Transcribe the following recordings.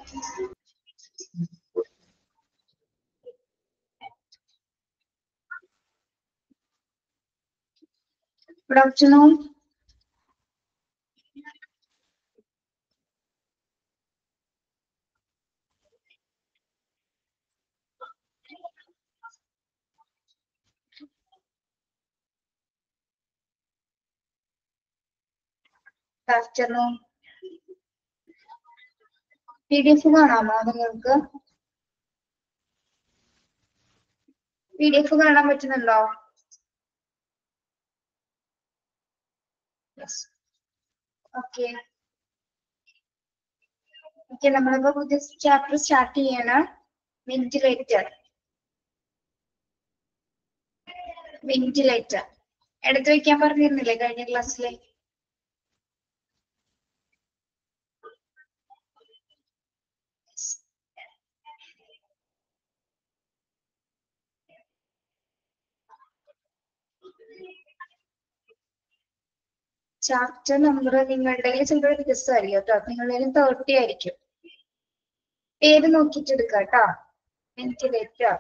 Good afternoon. Good afternoon. P D F കാണാമോ നിങ്ങൾക്ക് P D F കാണാൻ പറ്റുന്നുണ്ടോ യെസ് ഓക്കെ ഓക്കെ നമ്മളിപ്പോ പുതിയ ചാപ്റ്റർ സ്റ്റാർട്ട് ചെയ്യാണ് വെന്റിലേറ്റർ വെന്റിലേറ്റർ എടുത്തു വെക്കാൻ പറഞ്ഞിരുന്നില്ലേ കഴിഞ്ഞ ക്ലാസ്സിലെ ചാപ്റ്റർ നമ്പർ നിങ്ങളുടെ ചിലപ്പോൾ വ്യത്യസ്തമായിരിക്കും കേട്ടോ നിങ്ങളുടെ തേർട്ടി ആയിരിക്കും പേര് നോക്കിയിട്ട് എടുക്കാം കേട്ടോ വെന്റിലേറ്റർ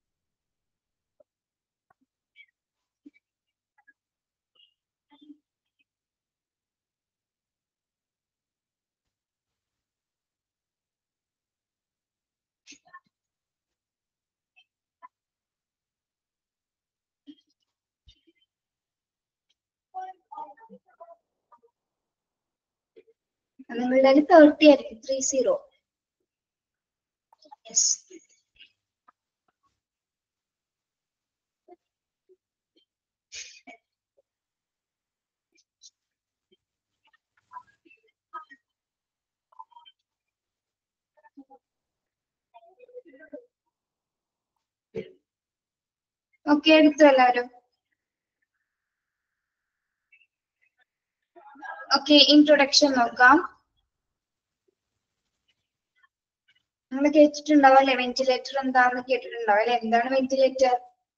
നിങ്ങളുടെ തേർട്ടി ആയിരിക്കും ത്രീ സീറോ യെസ് ഓക്കെ എടുത്തു എല്ലാവരും ഓക്കെ ഇൻട്രൊഡക്ഷൻ നോക്കാം നിങ്ങൾ കേട്ടിട്ടുണ്ടാവും അല്ലെ വെന്റിലേറ്റർ എന്താന്ന് കേട്ടിട്ടുണ്ടാവും അല്ലെ എന്താണ് ventilator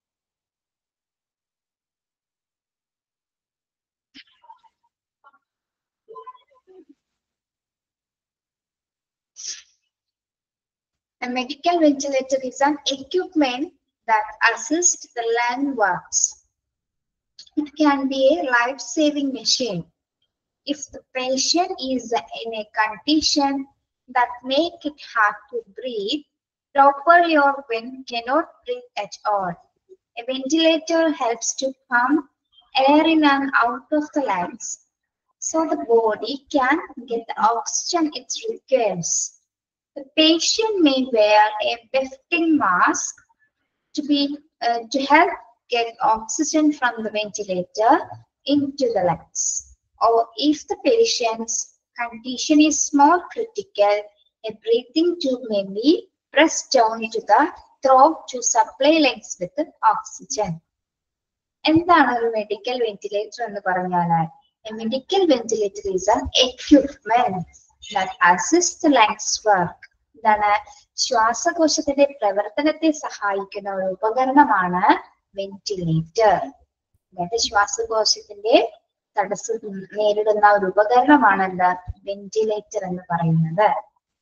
A medical ventilator is an equipment that assists the lung works. It can be a life-saving machine if the patient is in a condition that make it hard to breathe properly or when cannot breathe at all. A ventilator helps to pump air in and out of the lungs so the body can get the oxygen it requires. The patient may wear a buffeting mask to be uh, to help get oxygen from the ventilator into the lungs. Or if the patient's condition is more critical, a breathing tube may be pressed down to the throat to supply lungs with oxygen. എന്താണ് ഒരു medical ventilator എന്ന് പറഞ്ഞാൽ a medical ventilator is an equipment that assists the lungs work എന്താണ് ശ്വാസകോശത്തിന്റെ പ്രവർത്തനത്തെ സഹായിക്കുന്ന ഒരു ഉപകരണമാണ് ventilator അതായത് ശ്വാസകോശത്തിന്റെ തടസ്സം നേരിടുന്ന ഒരു ഉപകരണമാണ് എന്താ വെന്റിലേറ്റർ എന്ന് പറയുന്നത്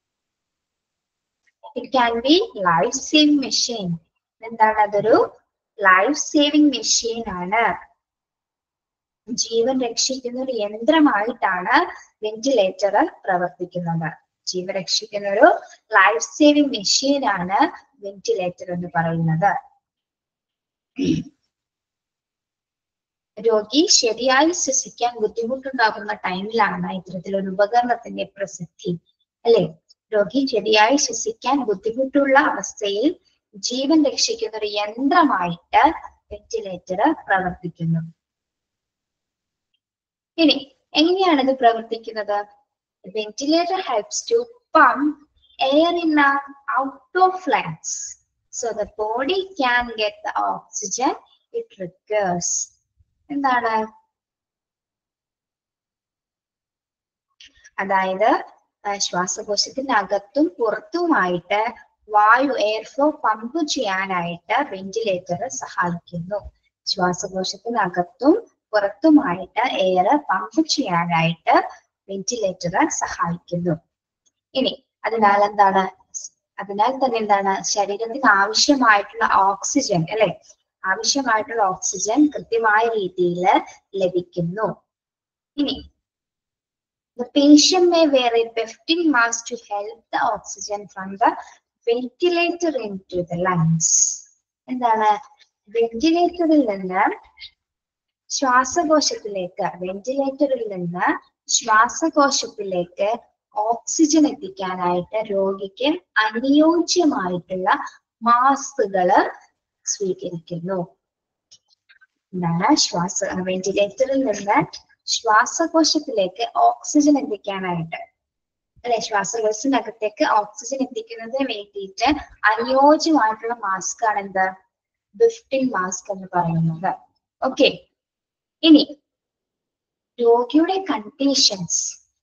it can be life saving machine എന്താണ് അതൊരു ലൈഫ് സേവിംഗ് മെഷീൻ ആണ് ജീവൻ രക്ഷിക്കുന്ന ഒരു യന്ത്രമായിട്ടാണ് വെന്റിലേറ്റർ പ്രവർത്തിക്കുന്നത് ജീവൻ രക്ഷിക്കുന്ന ഒരു ലൈഫ് സേവിംഗ് മെഷീൻ ആണ് വെന്റിലേറ്റർ എന്ന് പറയുന്നത് രോഗി ശരിയായി ശ്വസിക്കാൻ ബുദ്ധിമുട്ടുണ്ടാകുന്ന ടൈമിലാണ് ഇത്തരത്തിലൊരു ഉപകരണത്തിന്റെ പ്രസിദ്ധി അല്ലെ രോഗി ശരിയായി ശ്വസിക്കാൻ ബുദ്ധിമുട്ടുള്ള അവസ്ഥയിൽ ജീവൻ രക്ഷിക്കുന്ന ഒരു യന്ത്രമായിട്ട് വെന്റിലേറ്റർ പ്രവർത്തിക്കുന്നു ഇനി എങ്ങനെയാണ് ഇത് പ്രവർത്തിക്കുന്നത് ventilator helps to pump air in out of lungs so the body can get the oxygen it requires എന്താണ് അതായത് ആ, ശ്വാസകോശത്തിന്റെ അകത്തും പുറത്തുമായിട്ട് വായു എയർ ഫ്ലോ പമ്പ് ചെയ്യാനായിട്ട് വെന്റിലേറ്റർ സഹായിക്കുന്നു ശ്വാസകോശത്തിനകത്തും പുറത്തുമായിട്ട് എയർ പമ്പ് ചെയ്യാനായിട്ട് വെന്റിലേറ്റർ സഹായിക്കുന്നു ഇനി അതിനാൽ എന്താണ് അതിനാൽ തന്നെ എന്താണ് ശരീരത്തിന് ആവശ്യമായിട്ടുള്ള ഓക്സിജൻ അല്ലെ ആവശ്യമായിട്ടുള്ള ഓക്സിജൻ കൃത്യമായ രീതിയിൽ ലഭിക്കുന്നു ഇനി The patient may wear a befitting mask to help the oxygen from the ventilator into the lungs. എന്താണ് വെന്റിലേറ്ററിൽ നിന്ന് ശ്വാസകോശത്തിലേക്ക് വെന്റിലേറ്ററിൽ നിന്ന് ശ്വാസകോശത്തിലേക്ക് ഓക്സിജൻ എത്തിക്കാനായിട്ട് രോഗിക്ക് അനുയോജ്യമായിട്ടുള്ള മാസ്കുകള് സ്വീകരിക്കുന്നു എന്താണ് ശ്വാസ വെന്റിലേറ്ററിൽ നിന്ന് ശ്വാസകോശത്തിലേക്ക് ഓക്സിജൻ എത്തിക്കാനായിട്ട് അല്ലെ ശ്വാസകോശത്തിനകത്തേക്ക് ഓക്സിജൻ എത്തിക്കുന്നതിന് വേണ്ടിയിട്ട് അനുയോജ്യമായിട്ടുള്ള മാസ്ക് ആണ് എന്ത് ബിഫ്റ്റിംഗ് മാസ്ക് എന്ന് പറയുന്നത് ഓക്കെ ഇനി രോഗിയുടെ കണ്ടീഷൻസ്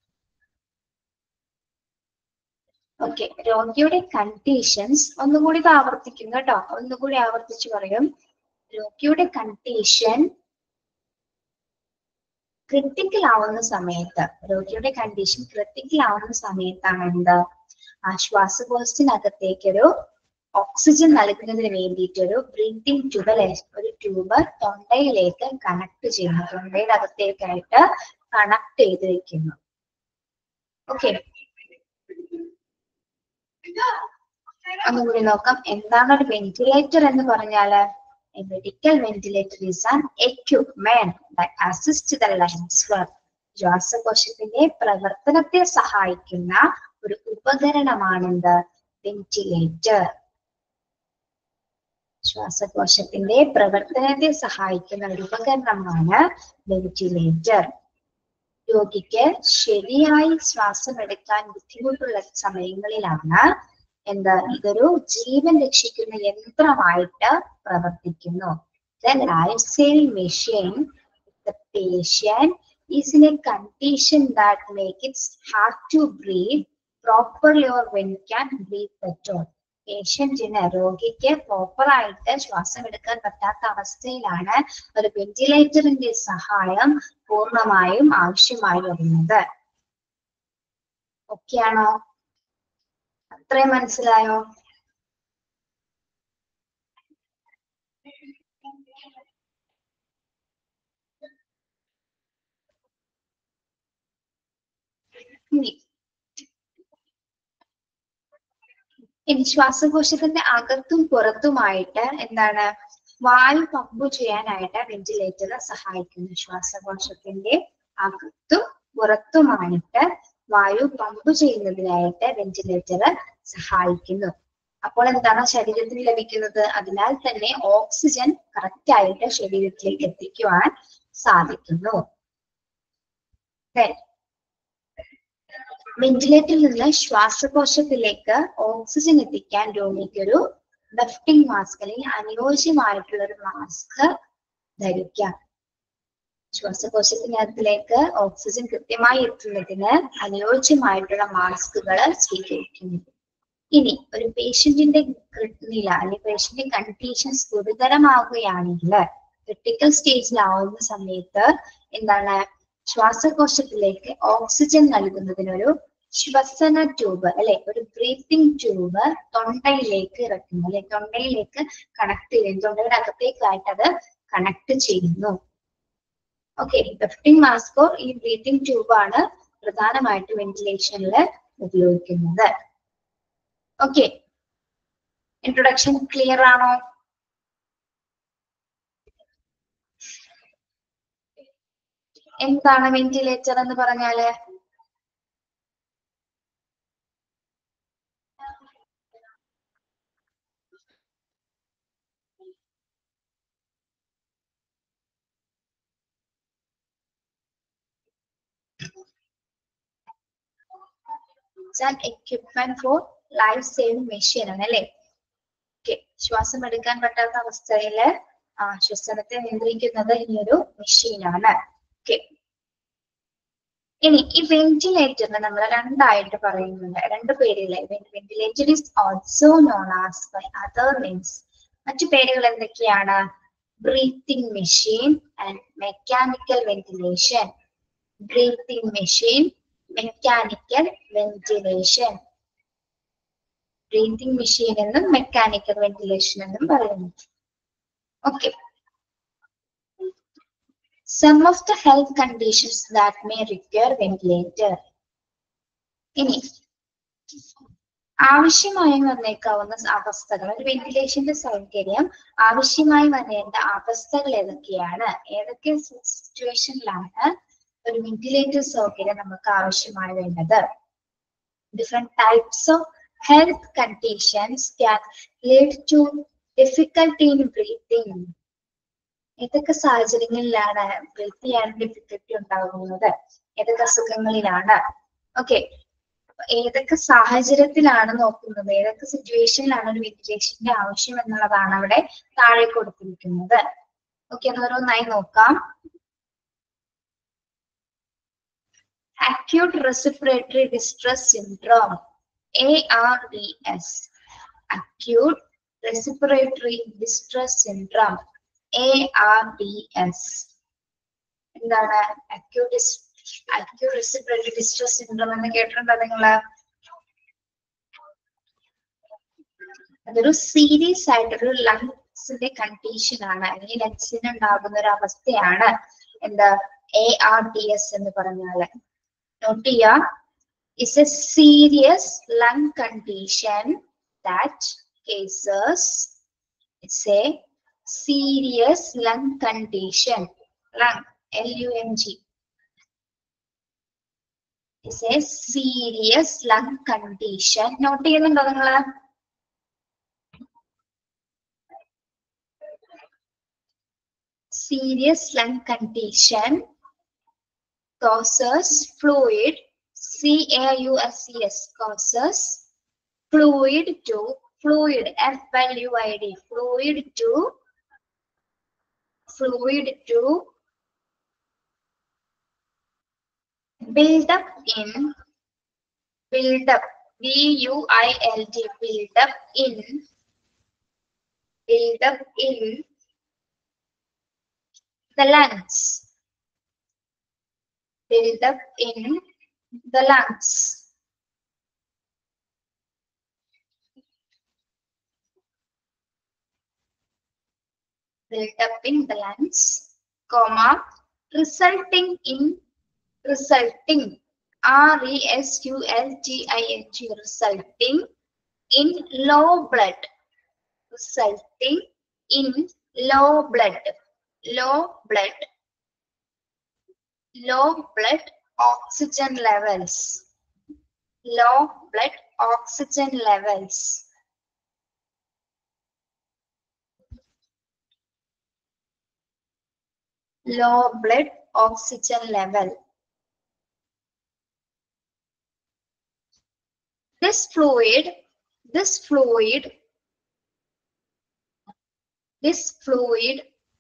ഓക്കെ രോഗിയുടെ കണ്ടീഷൻസ് ഒന്നുകൂടി ഇത് ആവർത്തിക്കും കേട്ടോ ഒന്നുകൂടി ആവർത്തിച്ച് പറയും രോഗിയുടെ കണ്ടീഷൻ ക്രിട്ടിക്കൽ ആവുന്ന സമയത്ത് രോഗിയുടെ കണ്ടീഷൻ ക്രിട്ടിക്കൽ ആവുന്ന സമയത്താണ് എന്ത് ആ ശ്വാസകോശത്തിനകത്തേക്കൊരു ഓക്സിജൻ നൽകുന്നതിന് വേണ്ടിയിട്ടൊരു ബ്രീത്തിങ് ട്യൂബ് അല്ലെ ഒരു ട്യൂബ് തൊണ്ടയിലേക്ക് കണക്ട് ചെയ്യുന്നു തൊണ്ടയുടെ അകത്തേക്കായിട്ട് കണക്ട് ചെയ്ത് വെക്കുന്നു ഓക്കെ ഒന്നുകൂടി നോക്കാം എന്താണ് ഒരു വെന്റിലേറ്റർ എന്ന് പറഞ്ഞാല് A medical ventilator is an equipment that assists the lungs work. ശ്വാസകോശത്തിന്റെ പ്രവർത്തനത്തെ സഹായിക്കുന്ന ഒരു ഉപകരണമാണെന്ത് വെന്റിലേറ്റർ ശ്വാസകോശത്തിന്റെ പ്രവർത്തനത്തെ സഹായിക്കുന്ന ഒരു ഉപകരണമാണ് വെന്റിലേറ്റർ രോഗിക്ക് ശരിയായി ശ്വാസം എടുക്കാൻ ബുദ്ധിമുട്ടുള്ള സമയങ്ങളിലാണ് എന്താ ഇതൊരു ജീവൻ രക്ഷിക്കുന്ന യന്ത്രമായിട്ട് പ്രവർത്തിക്കുന്നു The life-saving machine, the patient is in a condition that makes it hard to breathe properly or when can breathe at all. പേഷ്യന്റിന് രോഗിക്ക് പ്രോപ്പർ ആയിട്ട് ശ്വാസം എടുക്കാൻ പറ്റാത്ത അവസ്ഥയിലാണ് ഒരു വെന്റിലേറ്ററിന്റെ സഹായം പൂർണ്ണമായും ആവശ്യമായി വരുന്നത് ഓക്കെയാണോ അത്രയും മനസ്സിലായോ ഇനി ഇനി ശ്വാസകോശത്തിന്റെ അകത്തും പുറത്തുമായിട്ട് എന്താണ് വായു പമ്പ് ചെയ്യാനായിട്ട് വെന്റിലേറ്റർ സഹായിക്കുന്നു ശ്വാസകോശത്തിന്റെ അകത്തും പുറത്തുമായിട്ട് വായു പമ്പ് ചെയ്യുന്നതിനായിട്ട് വെന്റിലേറ്റർ സഹായിക്കുന്നു അപ്പോൾ എന്താണ് ശരീരത്തിന് ലഭിക്കുന്നത് അതിനാൽ തന്നെ ഓക്സിജൻ കറക്റ്റ് ആയിട്ട് ശരീരത്തിലേക്ക് എത്തിക്കുവാൻ സാധിക്കുന്നു വെന്റിലേറ്ററിൽ നിന്ന് ശ്വാസകോശത്തിലേക്ക് ഓക്സിജൻ എത്തിക്കാൻ രോഗിക്ക് ഒരു ബഫ്റ്റിംഗ് മാസ്ക് അല്ലെങ്കിൽ അനുയോജ്യമായിട്ടുള്ള ഒരു മാസ്ക് ധരിക്കാം ശ്വാസകോശത്തിനകത്തിലേക്ക് ഓക്സിജൻ കൃത്യമായി എത്തുന്നതിന് അനുയോജ്യമായിട്ടുള്ള മാസ്കുകൾ സ്വീകരിക്കുന്നു ഇനി ഒരു പേഷ്യന്റിന്റെ നില അല്ലെങ്കിൽ പേഷ്യന്റിന്റെ കണ്ടീഷൻസ് ഗുരുതരമാവുകയാണെങ്കിൽ ക്രിട്ടിക്കൽ സ്റ്റേജിലാവുന്ന സമയത്ത് എന്താണ് ശ്വാസകോശത്തിലേക്ക് ഓക്സിജൻ നൽകുന്നതിനൊരു ശ്വസന ട്യൂബ് അല്ലെ ഒരു ബ്രീത്തിങ് ട്യൂബ് തൊണ്ടയിലേക്ക് ഇറക്കുന്നു അല്ലെ തൊണ്ടയിലേക്ക് കണക്ട് ചെയ്യുന്നു തൊണ്ടയുടെ അകത്തേക്കായിട്ട് അത് കണക്ട് ചെയ്യുന്നു ഓക്കെ ബെഫ്റ്റിംഗ് മാസ്കോ ഈ ബ്രീത്തിങ് ട്യൂബ് ആണ് പ്രധാനമായിട്ട് വെന്റിലേഷനിൽ ഉപയോഗിക്കുന്നത് ഓക്കെ ഇൻട്രൊഡക്ഷൻ ക്ലിയർ ആണോ എന്താണ് വെന്റിലേറ്റർ എന്ന് പറഞ്ഞാല് an equipment for life saving machine ആണ് അല്ലെ ഓക്കെ ശ്വാസം എടുക്കാൻ പറ്റാത്ത അവസ്ഥയില് ആ ശ്വസനത്തെ നിയന്ത്രിക്കുന്നത് ഈ ഒരു മെഷീനാണ് ഓക്കെ ഇനി ഈ വെന്റിലേറ്ററിനെ നമ്മൾ രണ്ടായിട്ട് പറയുന്നുണ്ട് രണ്ട് പേരിലെ ventilator is also known as by other means മറ്റു പേരുകൾ എന്തൊക്കെയാണ് breathing machine and mechanical ventilation breathing machine mechanical ventilation breathing machine എന്നും മെക്കാനിക്കൽ വെന്റിലേഷൻ എന്നും പറയുന്നു okay some of the health conditions that may require ventilator ഇനി ആവശ്യമായി വന്നേക്കാവുന്ന അവസ്ഥകൾ ഒരു വെന്റിലേഷന്റെ സൗകര്യം ആവശ്യമായി വരേണ്ട അവസ്ഥകൾ ഏതൊക്കെയാണ് ഏതൊക്കെ സിറ്റുവേഷനിലാണ് ഒരു വെന്റിലേറ്റർ സൗകര്യം നമുക്ക് ആവശ്യമായി വേണ്ടത് different types of health conditions can lead to difficulty in breathing ഏതൊക്കെ സാഹചര്യങ്ങളിലാണ് ബ്രീത്ത് ചെയ്യാൻ ഡിഫിക്കൽട്ടി ഉണ്ടാകുന്നത് ഏതൊക്കെ അസുഖങ്ങളിലാണ് ഓക്കെ ഏതൊക്കെ സാഹചര്യത്തിലാണ് നോക്കുന്നത് ഏതൊക്കെ സിറ്റുവേഷനിലാണ് ഒരു വെന്റിലേഷന്റെ ആവശ്യം എന്നുള്ളതാണ് അവിടെ താഴെ കൊടുത്തിരിക്കുന്നത് ഓക്കെ ഓരോന്നായി നോക്കാം acute respiratory distress syndrome ARDS acute respiratory distress syndrome ARDS എന്താണ് acute acute respiratory distress syndrome എന്ന് കേട്ടിട്ടുണ്ടോ നിങ്ങള് അതൊരു സീരിയസ് ആയിട്ടൊരു ലങ്സിന്റെ കണ്ടീഷൻ ആണ് അല്ലെങ്കിൽ ലങ്സിന് ഉണ്ടാകുന്ന ഒരു അവസ്ഥയാണ് എന്താ എ ആർ ടി എസ് എന്ന് പറഞ്ഞാല് നോട്ട് ചെയ്യുക is a serious lung condition that cases it's a serious lung condition lung l-u-n-g is a serious lung condition note ചെയ്യുന്നുണ്ടോ നിങ്ങള് serious lung condition causes fluid C-A-U-S-E-S causes fluid to fluid F-L-U-I-D fluid to fluid to build up in build up B-U-I-L-D build up in build up in the lungs build up in the lungs. Build up in the lungs, comma, resulting in, resulting, R-E-S-U-L-T-I-N-G, resulting in low blood, resulting in low blood, low blood, low blood oxygen levels low blood oxygen levels low blood oxygen level this fluid this fluid this fluid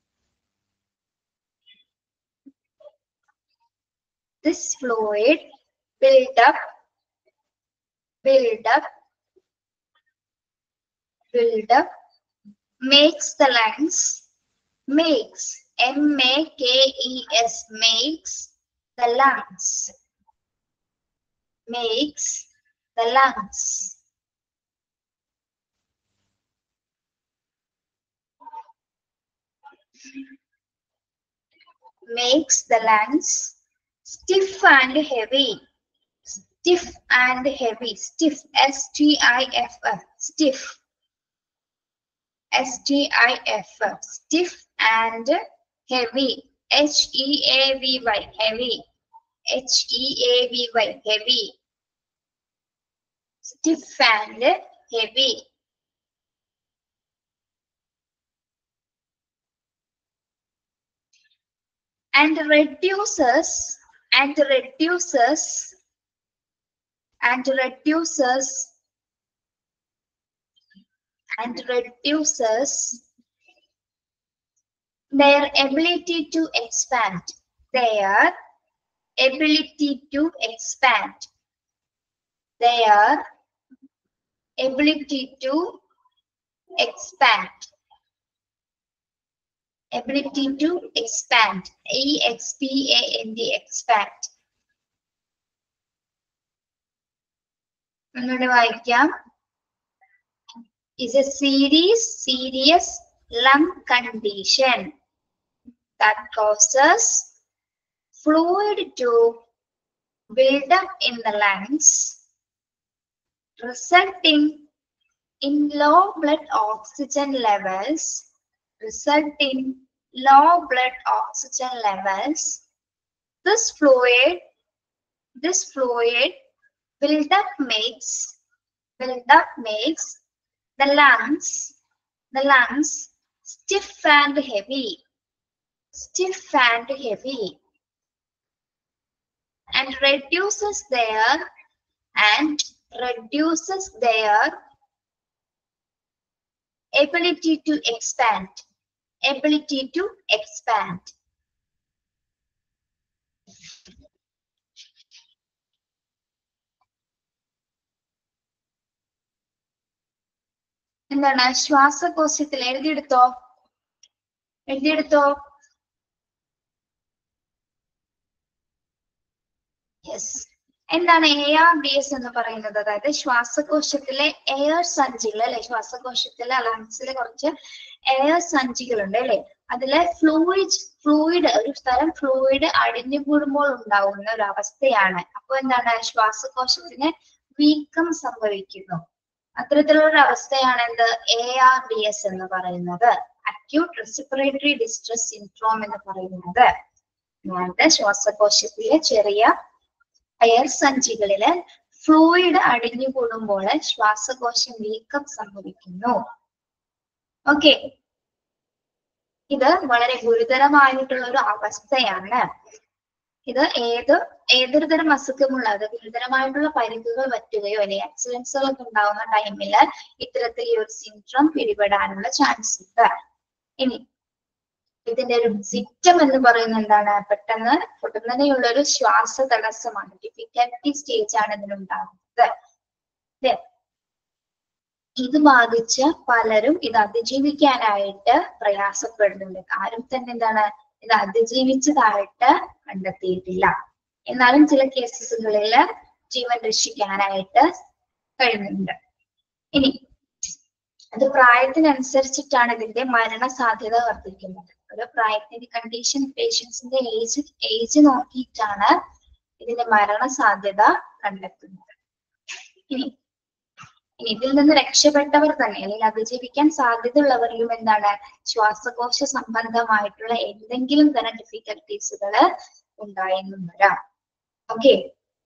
this fluid build up, build up, build up, makes the lungs, makes, M-A-K-E-S, makes the lungs, makes the lungs. Makes the lungs stiff and heavy stiff and heavy stiff s t i f f stiff s t i f f stiff and heavy h e a v y heavy h e a v y heavy stiff and heavy and reduces and reduces and reduces and reduces their ability to expand their ability to expand their ability to expand ability to expand e x p a n d expand ഒന്നുകൂടെ വായിക്കാം is a serious, serious lung condition that causes fluid to build up in the lungs, resulting in low blood oxygen levels, resulting low blood oxygen levels. This fluid, this fluid buildup makes buildup makes the lungs, the lungs stiff and heavy, stiff and heavy, and reduces their and reduces their ability to expand, ability to expand. എന്താണ് ശ്വാസകോശത്തിൽ എഴുതിയെടുത്തോ എഴുതിയെടുത്തോ yes എന്താണ് A R D S എന്ന് പറയുന്നത് അതായത് ശ്വാസകോശത്തിലെ air സഞ്ചികൾ അല്ലെ ശ്വാസകോശത്തിലെ ലങ്സിലെ കുറച്ച് എയർ സഞ്ചികളുണ്ട് അല്ലെ അതിലെ ഫ്ലൂയിഡ് ഫ്ലൂയിഡ് ഒരു സ്ഥലം ഫ്ലൂയിഡ് അടിഞ്ഞുകൂടുമ്പോൾ ഉണ്ടാവുന്ന ഒരു അവസ്ഥയാണ് അപ്പൊ എന്താണ് ശ്വാസകോശത്തിന് വീക്കം സംഭവിക്കുന്നു അത്തരത്തിലുള്ള ഒരു അവസ്ഥയാണ് എന്ത് എ ആർ ഡി എസ് എന്ന് പറയുന്നത് അക്യൂട്ട് റെസ്പിറേറ്ററി ഡിസ്ട്രസ് സിൻഡ്രോം എന്ന് പറയുന്നത് അതായത് ശ്വാസകോശത്തിലെ ചെറിയ എയർ സഞ്ചികളില് ഫ്ലൂയിഡ് അടിഞ്ഞുകൂടുമ്പോൾ ശ്വാസകോശം വീക്കം സംഭവിക്കുന്നു ഓക്കെ ഇത് വളരെ ഗുരുതരമായിട്ടുള്ള ഒരു അവസ്ഥയാണ് ഇത് ഏത് ഏതൊരു തരം അസുഖമുള്ള അത് ഗുരുതരമായിട്ടുള്ള പരിക്കുകൾ പറ്റുകയോ അല്ലെങ്കിൽ ആക്സിഡൻസുകൾ ഒക്കെ ഉണ്ടാവുന്ന ടൈമിൽ ഇത്തരത്തിൽ ഈ ഒരു സിൻഡ്രം പിടിപെടാനുള്ള ചാൻസ് ഉണ്ട് ഇനി ഇതിന്റെ ഒരു സിറ്റം എന്ന് പറയുന്നത് എന്താണ് പെട്ടെന്ന് പൊട്ടുന്നതിനുള്ള ഒരു ശ്വാസ തടസ്സമാണ് ഡിഫിക്കൽറ്റി സ്റ്റേജ് ആണ് ഇതിനുണ്ടാകുന്നത് ഇത് ഇത് ബാധിച്ച പലരും ഇത് അതിജീവിക്കാനായിട്ട് പ്രയാസപ്പെടുന്നുണ്ട് ആരും തന്നെ എന്താണ് ഇത് അതിജീവിച്ചതായിട്ട് കണ്ടെത്തിയിട്ടില്ല എന്നാലും ചില കേസുകളിൽ ജീവൻ രക്ഷിക്കാനായിട്ട് കഴിയുന്നുണ്ട് ഇനി അത് പ്രായത്തിനനുസരിച്ചിട്ടാണ് ഇതിന്റെ മരണ സാധ്യത വർദ്ധിക്കുന്നത് ഒരു പ്രായത്തിന്റെ കണ്ടീഷൻ പേഷ്യൻസിന്റെ ഏജ് ഏജ് നോക്കിയിട്ടാണ് ഇതിന്റെ മരണ സാധ്യത കണ്ടെത്തുന്നത് ഇനി ഇനി ഇതിൽ നിന്ന് രക്ഷപ്പെട്ടവർ തന്നെ അല്ലെങ്കിൽ അതിജീവിക്കാൻ സാധ്യതയുള്ളവരിലും എന്താണ് ശ്വാസകോശ സംബന്ധമായിട്ടുള്ള എന്തെങ്കിലും തരം ഡിഫിക്കൽട്ടീസുകൾ ഉണ്ടായെന്നും വരാം ഓക്കെ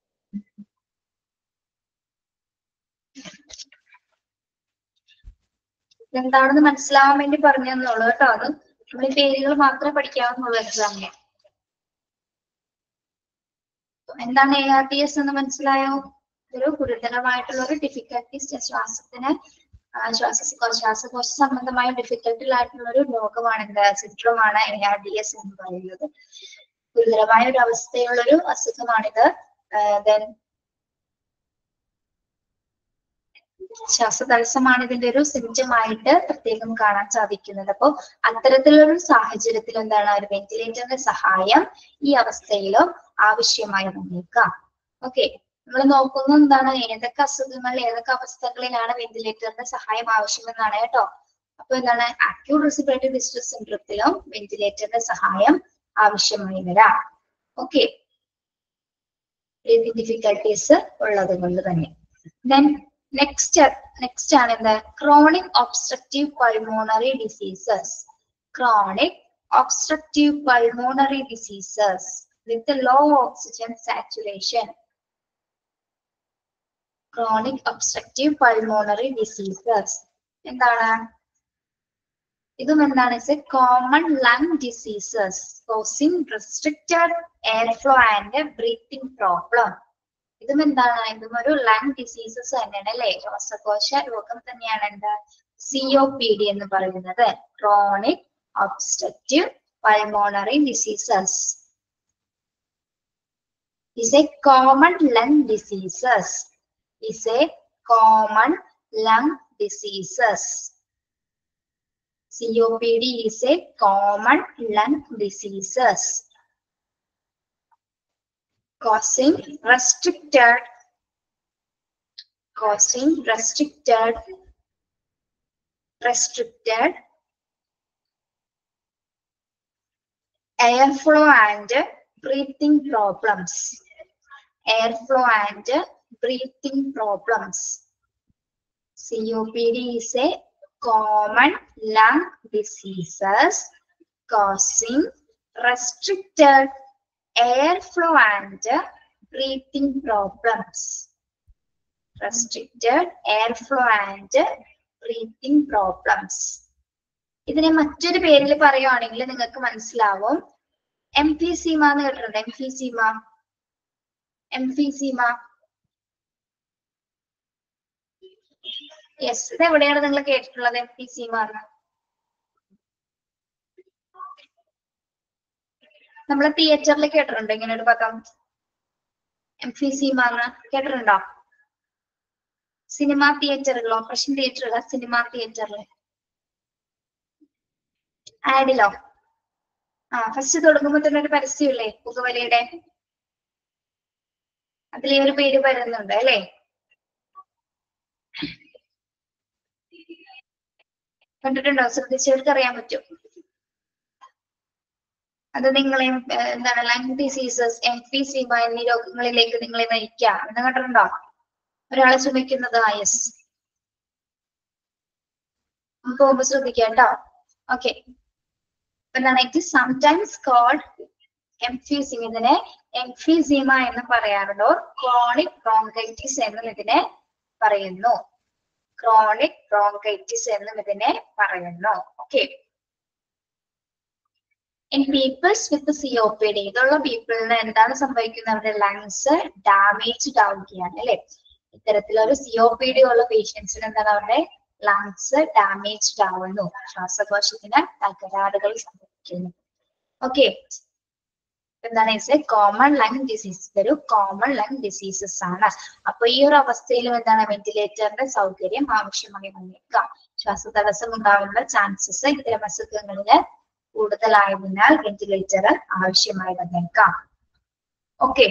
എന്താണെന്ന് മനസ്സിലാവാൻ വേണ്ടി പറഞ്ഞു തന്നുള്ളൂ കേട്ടോ അത് നമ്മൾ ഈ പേരുകൾ മാത്രമേ പഠിക്കാവുന്നുള്ളൂ എക്സാമിന് എന്താണ് എ ആർ ടി എസ് എന്ന് മനസ്സിലായോ ഒരു ഗുരുതരമായിട്ടുള്ള ഒരു ഡിഫിക്കൽട്ടീസ് ശ്വാസത്തിന് ആ, ശ്വാസ ശ്വാസകോശ സംബന്ധമായ ഡിഫിക്കൽട്ടി ആയിട്ടുള്ള ഒരു രോഗമാണ് എന്താ സിൻഡ്രോമാണ് എ ആർ ഡി എസ് എന്ന് പറയുന്നത് ഗുരുതരമായ ഒരു അവസ്ഥയുള്ള ഒരു അസുഖമാണിത് ദെൻ ശ്വാസതടസ്സമാണ് ഇതിന്റെ ഒരു സിംറ്റം ആയിട്ട് പ്രത്യേകം കാണാൻ സാധിക്കുന്നത് അപ്പോൾ അത്തരത്തിലുള്ള ഒരു സാഹചര്യത്തിൽ എന്താണ് ഒരു വെന്റിലേറ്ററിന്റെ സഹായം ഈ അവസ്ഥയിലും ആവശ്യമായി വന്നേക്കാം ഓക്കെ നമ്മൾ നോക്കുന്നത് എന്താണ് ഏതൊക്കെ അസുഖങ്ങൾ ഏതൊക്കെ അവസ്ഥകളിലാണ് വെന്റിലേറ്ററിന്റെ സഹായം ആവശ്യമെന്നാണ് കേട്ടോ അപ്പൊ എന്താണ് അക്യൂട്ട് റെസ്പിറേറ്ററി ഡിസ്ട്രസ് സിൻഡ്രത്തിലും വെന്റിലേറ്ററിന്റെ സഹായം ആവശ്യമായി വരാം ഓക്കെ ബ്രീതിങ് ഡിഫിക്കൽട്ടീസ് ഉള്ളത് കൊണ്ട് തന്നെ ദെൻ നെക്സ്റ്റ് നെക്സ്റ്റ് ആണ് എന്ത് chronic obstructive pulmonary diseases chronic obstructive pulmonary diseases with low oxygen saturation chronic obstructive pulmonary diseases എന്താണ് ഇതും എന്താണ് it's a common lung diseases causing restricted air flow and breathing problem ഇതും എന്താണ് ഇതും ഒരു lung diseases തന്നെയാണ് അല്ലെ ശ്വാസകോശ രോഗം തന്നെയാണ് എന്താ സി ഒ പി ഡി എന്ന് പറയുന്നത് chronic obstructive pulmonary diseases is a common lung diseases is a common lung diseases COPD is a common lung diseases causing restricted causing restricted restricted airflow and breathing problems airflow and breathing problems copd is a common lung diseases causing restricted airflow and breathing problems restricted airflow and breathing problems ഇതിനെ മറ്റൊരു പേരിൽ പറയുവാണെങ്കിൽ നിങ്ങൾക്ക് മനസ്സിലാവും എംഫീസീമ എന്ന് കേട്ടിട്ടുണ്ട് എംഫീസീമ എംഫീസീമ yes ഇത് എവിടെയാണ് നിങ്ങൾ കേട്ടിട്ടുള്ളത് എംഫീസീമ എന്ന് നമ്മൾ തിയേറ്ററിൽ കേട്ടിട്ടുണ്ടോ ഇങ്ങനെ ഒരു പദം എംഫീസീമ എന്ന് കേട്ടിട്ടുണ്ടോ സിനിമ തിയേറ്ററുകൾ ഓപ്പറേഷൻ തിയേറ്ററുകൾ സിനിമ തിയേറ്ററിൽ ആഡിലോ ആ ഫസ്റ്റ് തുടങ്ങുമ്പോ തന്നെ ഒരു പരസ്യമില്ലേ പുകവലിയുടെ അതിലെ ഒരു പേര് വരുന്നുണ്ട് അല്ലേ കണ്ടിട്ടുണ്ടോ ശ്രദ്ധിച്ചവർക്ക് അറിയാൻ പറ്റും അത് നിങ്ങളെ ഏർ, എന്താണ് ലങ് ഡിസീസസ് എംഫീസീമ എന്നീ രോഗങ്ങളിലേക്ക് നിങ്ങളെ നയിക്കുക എന്ന് കണ്ടിട്ടുണ്ടോ ഒരാളെ ശ്രമിക്കുന്നത് യെസ് പോകുമ്പോ ശ്രദ്ധിക്കുക കേട്ടോ ഓക്കെ എന്താണ് it is sometimes called emphysema ഇതിനെ എംഫീസീമ എന്ന് പറയാറുണ്ടോ ക്രോണിക് ബ്രോങ്കൈറ്റിസ് എന്നും ഇതിനെ പറയുന്നു ക്രോണിക് ബ്രോങ്കൈറ്റിസ് എന്നും ഇതിനെ പറയുന്നു okay in peoples with COPD ഇതുള്ള പീപ്പിളിന് എന്താണ് സംഭവിക്കുന്നത് അവരുടെ ലങ്സ് ഡാമേജ്ഡ് ആവുകയാണ് അല്ലെ ഇത്തരത്തിലൊരു സിഒപിഡി ഉള്ള പേഷ്യൻസിന് എന്താണ് അവരുടെ ലങ്സ് ഡാമേജ്ഡ് ആവുന്നു ശ്വാസകോശത്തിന് തകരാറുകൾ സംഭവിക്കുന്നു ഓക്കെ എന്താണ് എ കോമൺ ലങ് ഡിസീസ് ഇതൊരു കോമൺ ലങ് ഡിസീസസ് ആണ് അപ്പൊ ഈ ഒരു അവസ്ഥയിലും എന്താണ് വെന്റിലേറ്ററിന്റെ സൗകര്യം ആവശ്യമായി വന്നേക്കാം ശ്വാസതടസ്സം ഉണ്ടാവാനുള്ള ചാൻസസ് ഇത്തരം അസുഖങ്ങളില് കൂടുതലായതിനാൽ വെന്റിലേറ്റർ ആവശ്യമായി വന്നേക്കാം okay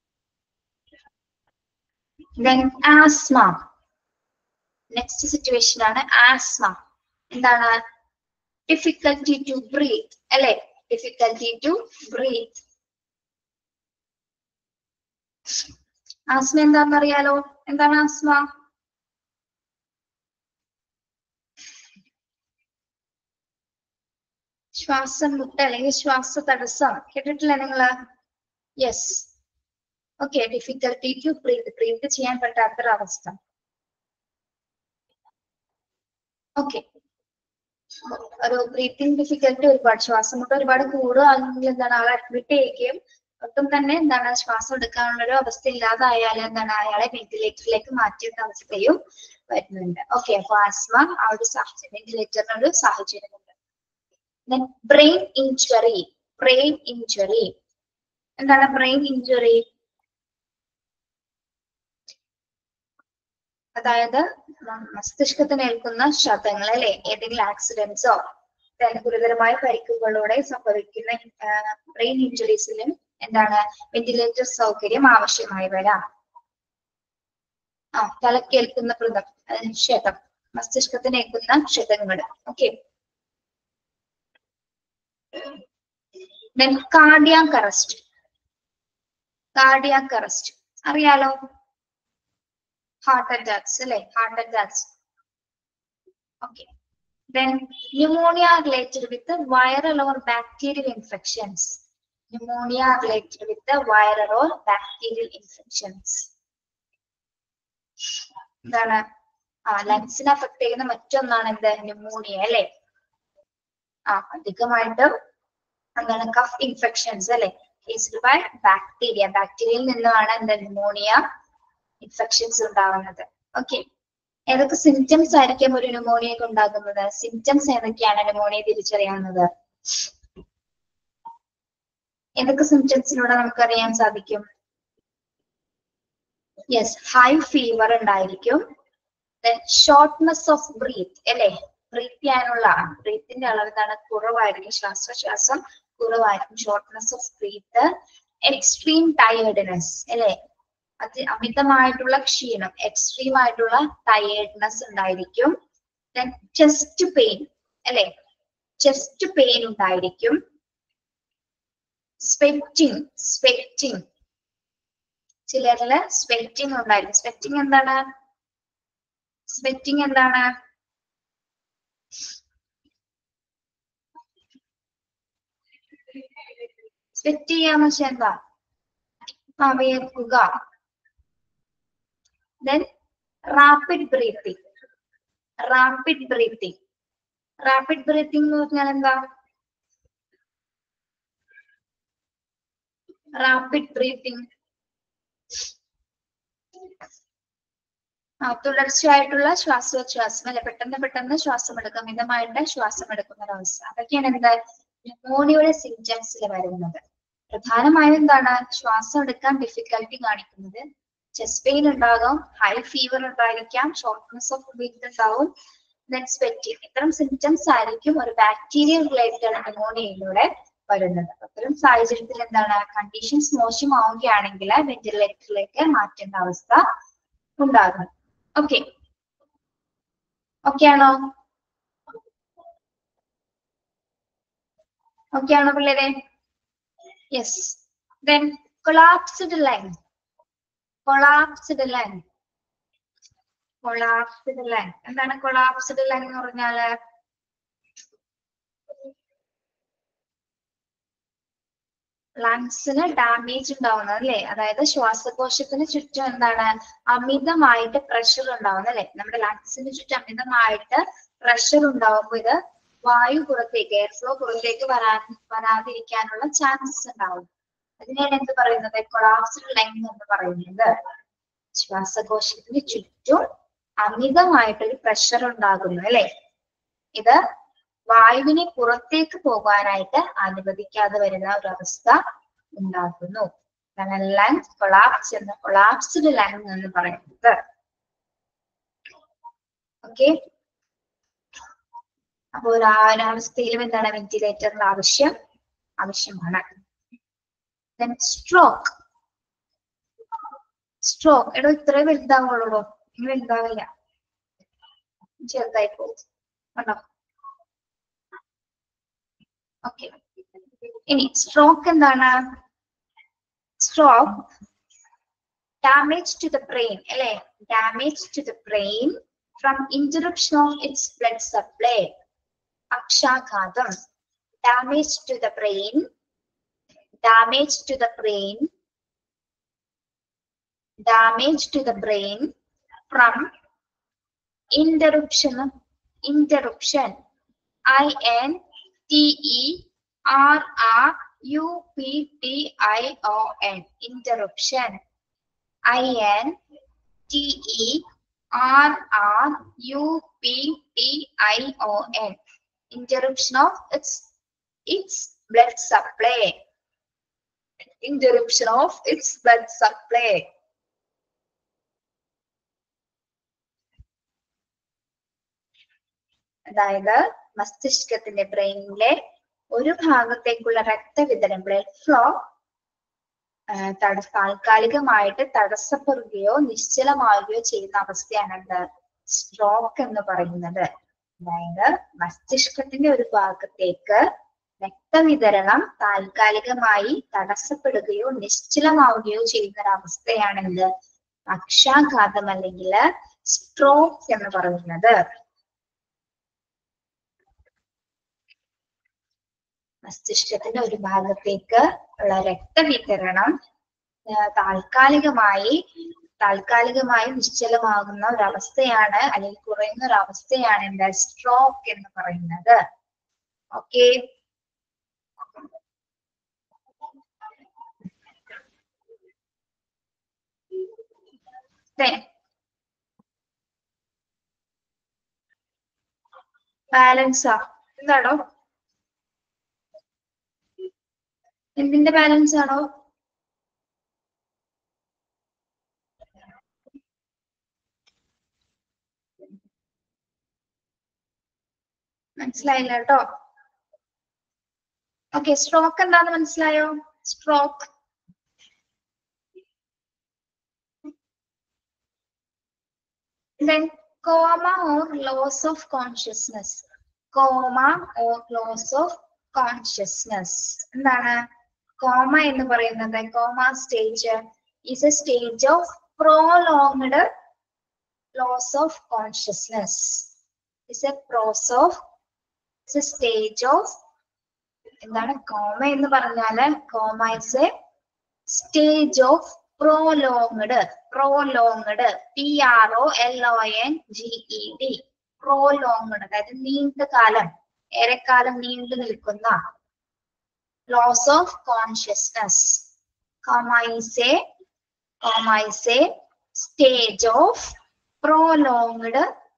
then asthma next situation ആണ് ആസ്മ എന്താണ് ഡിഫിക്കൽറ്റി ടു ബ്രീത്ത് അല്ലെ ഡിഫിക്കൽറ്റി ടു ബ്രീത്ത് ആസ്മ എന്താണെന്ന് അറിയാലോ എന്താണ് ആസ്മ ശ്വാസം മുട്ട അല്ലെങ്കിൽ ശ്വാസ തടസ്സം കേട്ടിട്ടില്ലേ നിങ്ങള് yes okay difficulty to breathe breathe ചെയ്യാൻ പറ്റാത്തൊരവസ്ഥ ഓക്കെ ഒരു ബ്രീത്തിങ് ഡിഫിക്കൽറ്റി ഒരുപാട് ശ്വാസം മുട്ട ഒരുപാട് കൂടുകയാണെങ്കിൽ എന്താണ് ആളെ അഡ്മിറ്റ് ചെയ്യുകയും ഒട്ടും തന്നെ എന്താണ് ശ്വാസം എടുക്കാനുള്ള ഒരു അവസ്ഥ ഇല്ലാതായാൽ എന്താണ് അയാളെ വെന്റിലേറ്ററിലേക്ക് മാറ്റിയ അവസ്ഥയും വരുന്നുണ്ട് ഓക്കെ അപ്പൊ ആസ്മ ആ ഒരു സാഹചര്യം വെന്റിലേറ്ററിന് ഒരു സാഹചര്യമുണ്ട് ബ്രെയിൻ ഇഞ്ചുറി ബ്രെയിൻ ഇഞ്ചുറി എന്താണ് ബ്രെയിൻ ഇഞ്ചുറി അതായത് മസ്തിഷ്കത്തിന് ഏൽക്കുന്ന ക്ഷതങ്ങൾ അല്ലെ ഏതെങ്കിലും ആക്സിഡന്റ്സോ ഗുരുതരമായ പരിക്കുകളോടെ സംഭവിക്കുന്ന ബ്രെയിൻ ഇഞ്ചുറീസിലും എന്താണ് വെന്റിലേറ്റർ സൗകര്യം ആവശ്യമായി വരാം ആ തലക്കേൽക്കുന്ന പ്രതം ക്ഷതം മസ്തിഷ്കത്തിന് ഏൽക്കുന്ന ക്ഷതങ്ങൾ okay then cardiac arrest cardiac arrest അറിയാലോ ഹാർട്ട് അറ്റാക്സ് അല്ലെ heart attacks okay then pneumonia related with viral or bacterial infections pneumonia related with viral or bacterial infections എന്താണ് ആ ലങ്സിനെ അഫക്ട് ചെയ്യുന്ന മറ്റൊന്നാണ് എന്ത് ന്യൂമോണിയ അല്ലെ ആ അധികമായിട്ടും എന്താണ് കഫ് ഇൻഫെക്ഷൻസ് അല്ലെ കേസ്ഡ് ബൈ ബാക്ടീരിയ ബാക്ടീരിയയിൽ നിന്നുമാണ് എന്താ ന്യൂമോണിയ ഇൻഫെക്ഷൻസ് ഉണ്ടാവുന്നത് ഓക്കെ ഏതൊക്കെ സിംറ്റംസ് ആയിരിക്കും ഒരു ന്യൂമോണിയക്ക് ഉണ്ടാകുന്നത് സിംറ്റംസ് ഏതൊക്കെയാണ് ന്യൂമോണിയ തിരിച്ചറിയാവുന്നത് ഏതൊക്കെ സിംറ്റംസിലൂടെ നമുക്ക് അറിയാൻ സാധിക്കും യെസ് ഹൈ ഫീവർ ഉണ്ടായിരിക്കും ഷോർട്ട്നെസ് ഓഫ് ബ്രീത്ത് അല്ലെ ബ്രീത്ത് ചെയ്യാനുള്ള ബ്രീത്തിന്റെ അളവ് എന്താണ് കുറവായിരിക്കും ശ്വാസോച്ഛ്വാസം കുറവായിരിക്കും shortness of breath extreme tiredness അല്ലെ അത് അമിതമായിട്ടുള്ള ക്ഷീണം എക്സ്ട്രീം ആയിട്ടുള്ള ടയേർഡ്നെസ് ഉണ്ടായിരിക്കും ചെസ്റ്റ് പെയിൻ അല്ലെ ചെസ്റ്റ് പെയിൻ ഉണ്ടായിരിക്കും സ്വെറ്റിംഗ് സ്വെറ്റിംഗ് ചിലരില് സ്വെറ്റിംഗ് ഉണ്ടായിരിക്കും സ്വെറ്റിംഗ് എന്താണ് സ്വെറ്റിംഗ് എന്താണ് സ്വെറ്റ് ചെയ്യാന്ന് വെച്ചാൽ എന്താ ആ വിയർക്കുക then rapid breathing rapid breathing rapid breathing എന്ന് പറഞ്ഞാൽ എന്താ റാപ്പിഡ് ബ്രീത്തിങ് ആ തുടർച്ചയായിട്ടുള്ള ശ്വാസോച്ഛ്വാസം അല്ലെ പെട്ടെന്ന് പെട്ടെന്ന് ശ്വാസം എടുക്കുക മിതമായിട്ട് ശ്വാസം എടുക്കുന്ന ഒരവസ്ഥ അതൊക്കെയാണ് എന്ത് ന്യൂമോണിയയുടെ സിംറ്റംസിൽ വരുന്നത് പ്രധാനമായും എന്താണ് ശ്വാസം എടുക്കാൻ ഡിഫിക്കൽട്ടി കാണിക്കുന്നത് ചെസ്റ്റ് പെയിൻ ഉണ്ടാകും ഹൈ ഫീവർ ഉണ്ടായിരിക്കാം ഷോർട്ട്നെസ് ഓഫ് ബ്രീത്ത് ഉണ്ടാവും ദെൻ സ്വെറ്റിംഗ് ഇത്തരം സിംറ്റംസ് ആയിരിക്കും ഒരു ബാക്ടീരിയൽ റിലേറ്റഡ് ന്യൂമോണിയയിലൂടെ വരുന്നത് അത്തരം സാഹചര്യത്തിൽ എന്താണ് കണ്ടീഷൻസ് മോശമാവുകയാണെങ്കിൽ വെന്റിലേറ്ററിലേക്ക് മാറ്റേണ്ട അവസ്ഥ ഉണ്ടാകും ഓക്കെ ഓക്കെ ആണോ ഓക്കെ ആണോ പിള്ളേരെ yes then collapsed lung collapsed lung collapsed lung എന്താണ് കൊളാപ്സ്ഡ് ലൈൻ എന്ന് പറഞ്ഞാല് ലങ്സിന് ഡാമേജ് ഉണ്ടാവുന്നത് അല്ലെ അതായത് ശ്വാസകോശത്തിന് ചുറ്റും എന്താണ് അമിതമായിട്ട് പ്രഷർ ഉണ്ടാവുന്നത് അല്ലെ നമ്മുടെ ലങ്സിന് ചുറ്റും അമിതമായിട്ട് പ്രഷർ ഉണ്ടാവുമ്പോൾ ഇത് വായു പുറത്തേക്ക് എയർ ഫ്ലോ പുറത്തേക്ക് വരാ വരാതിരിക്കാനുള്ള ചാൻസസ് ഉണ്ടാവും അതിനെയാണ് എന്ത് പറയുന്നത് കൊളാപ്സ്ഡ് ലൈൻ എന്ന് പറയുന്നത് ശ്വാസകോശത്തിന് ചുറ്റും അമിതമായിട്ടൊരു പ്രഷർ ഉണ്ടാകുന്നു അല്ലെ ഇത് വായുവിനെ പുറത്തേക്ക് പോകാനായിട്ട് അനുവദിക്കാതെ വരുന്ന ഒരു അവസ്ഥ ഉണ്ടാകുന്നു ലങ് കൊളാപ്സ് എന്ന് കൊളാപ്സ്ഡ് ലങ് എന്ന് പറയുന്നത് ഓക്കെ അപ്പോൾ ആ ഒരു അവസ്ഥയിലും എന്താണ് വെന്റിലേറ്ററിന്റെ ആവശ്യം ആവശ്യമാണ് സ്ട്രോക്ക് സ്ട്രോക്ക് എടോ ഇത്രേ വലുതാവുള്ളൂ ഇനി വലുതാവില്ല ചെറുതായി പോകും കണ്ടോ ഓക്കെ ഇനി സ്ട്രോക്ക് എന്താണ് stroke damage to the brain അല്ലെ damage to the brain from interruption of its blood supply അക്ഷാഘാതം damage to the brain damage to the brain damage to the brain from interruption interruption i n t e r r u p t i o n interruption i n t e r r u p t i o n interruption of its its blood supply interruption of its blood supply അതായത് മസ്തിഷ്കത്തിന്റെ ബ്രെയിനിലെ ഒരു ഭാഗത്തേക്കുള്ള രക്തവിതരണം blood flow തട താൽക്കാലികമായിട്ട് തടസ്സപ്പെടുകയോ നിശ്ചലമാവുകയോ ചെയ്യുന്ന അവസ്ഥയാണ് എന്ത് stroke എന്ന് പറയുന്നത് അതായത് മസ്തിഷ്കത്തിന്റെ ഒരു ഭാഗത്തേക്ക് രക്തവിതരണം താൽക്കാലികമായി തടസ്സപ്പെടുകയോ നിശ്ചലമാവുകയോ ചെയ്യുന്ന ഒരു അവസ്ഥയാണ് എന്ത് പക്ഷാഘാതം അല്ലെങ്കിൽ സ്ട്രോക്ക് എന്ന് പറയുന്നത് മസ്തിഷ്കത്തിന്റെ ഒരു ഭാഗത്തേക്ക് ഉള്ള രക്തവിതരണം താൽക്കാലികമായി താൽക്കാലികമായി നിശ്ചലമാകുന്ന ഒരു അവസ്ഥയാണ് അല്ലെങ്കിൽ കുറയുന്ന ഒരു അവസ്ഥയാണ് എന്താ സ്ട്രോക്ക് എന്ന് പറയുന്നത് ഓക്കെ ബാലൻസാ എന്താണോ എന്തിന്റെ ബാലൻസ് ആണോ മനസ്സിലായില്ല കേട്ടോ ഓക്കെ സ്ട്രോക്ക് എന്താന്ന് മനസ്സിലായോ stroke then coma or loss of consciousness coma or loss of consciousness എന്താണ് കോമ എന്ന് പറയുന്നത് coma stage is a stage of prolonged loss of consciousness. It's a process of it's a stage of എന്താണ് coma എന്ന് പറഞ്ഞാല് coma is a stage of prolonged prolonged P R O L O N G E D prolonged അതായത് നീണ്ടകാലം ഏറെക്കാലം നീണ്ടു നിൽക്കുന്ന loss of consciousness coma is a comma is a stage of prolonged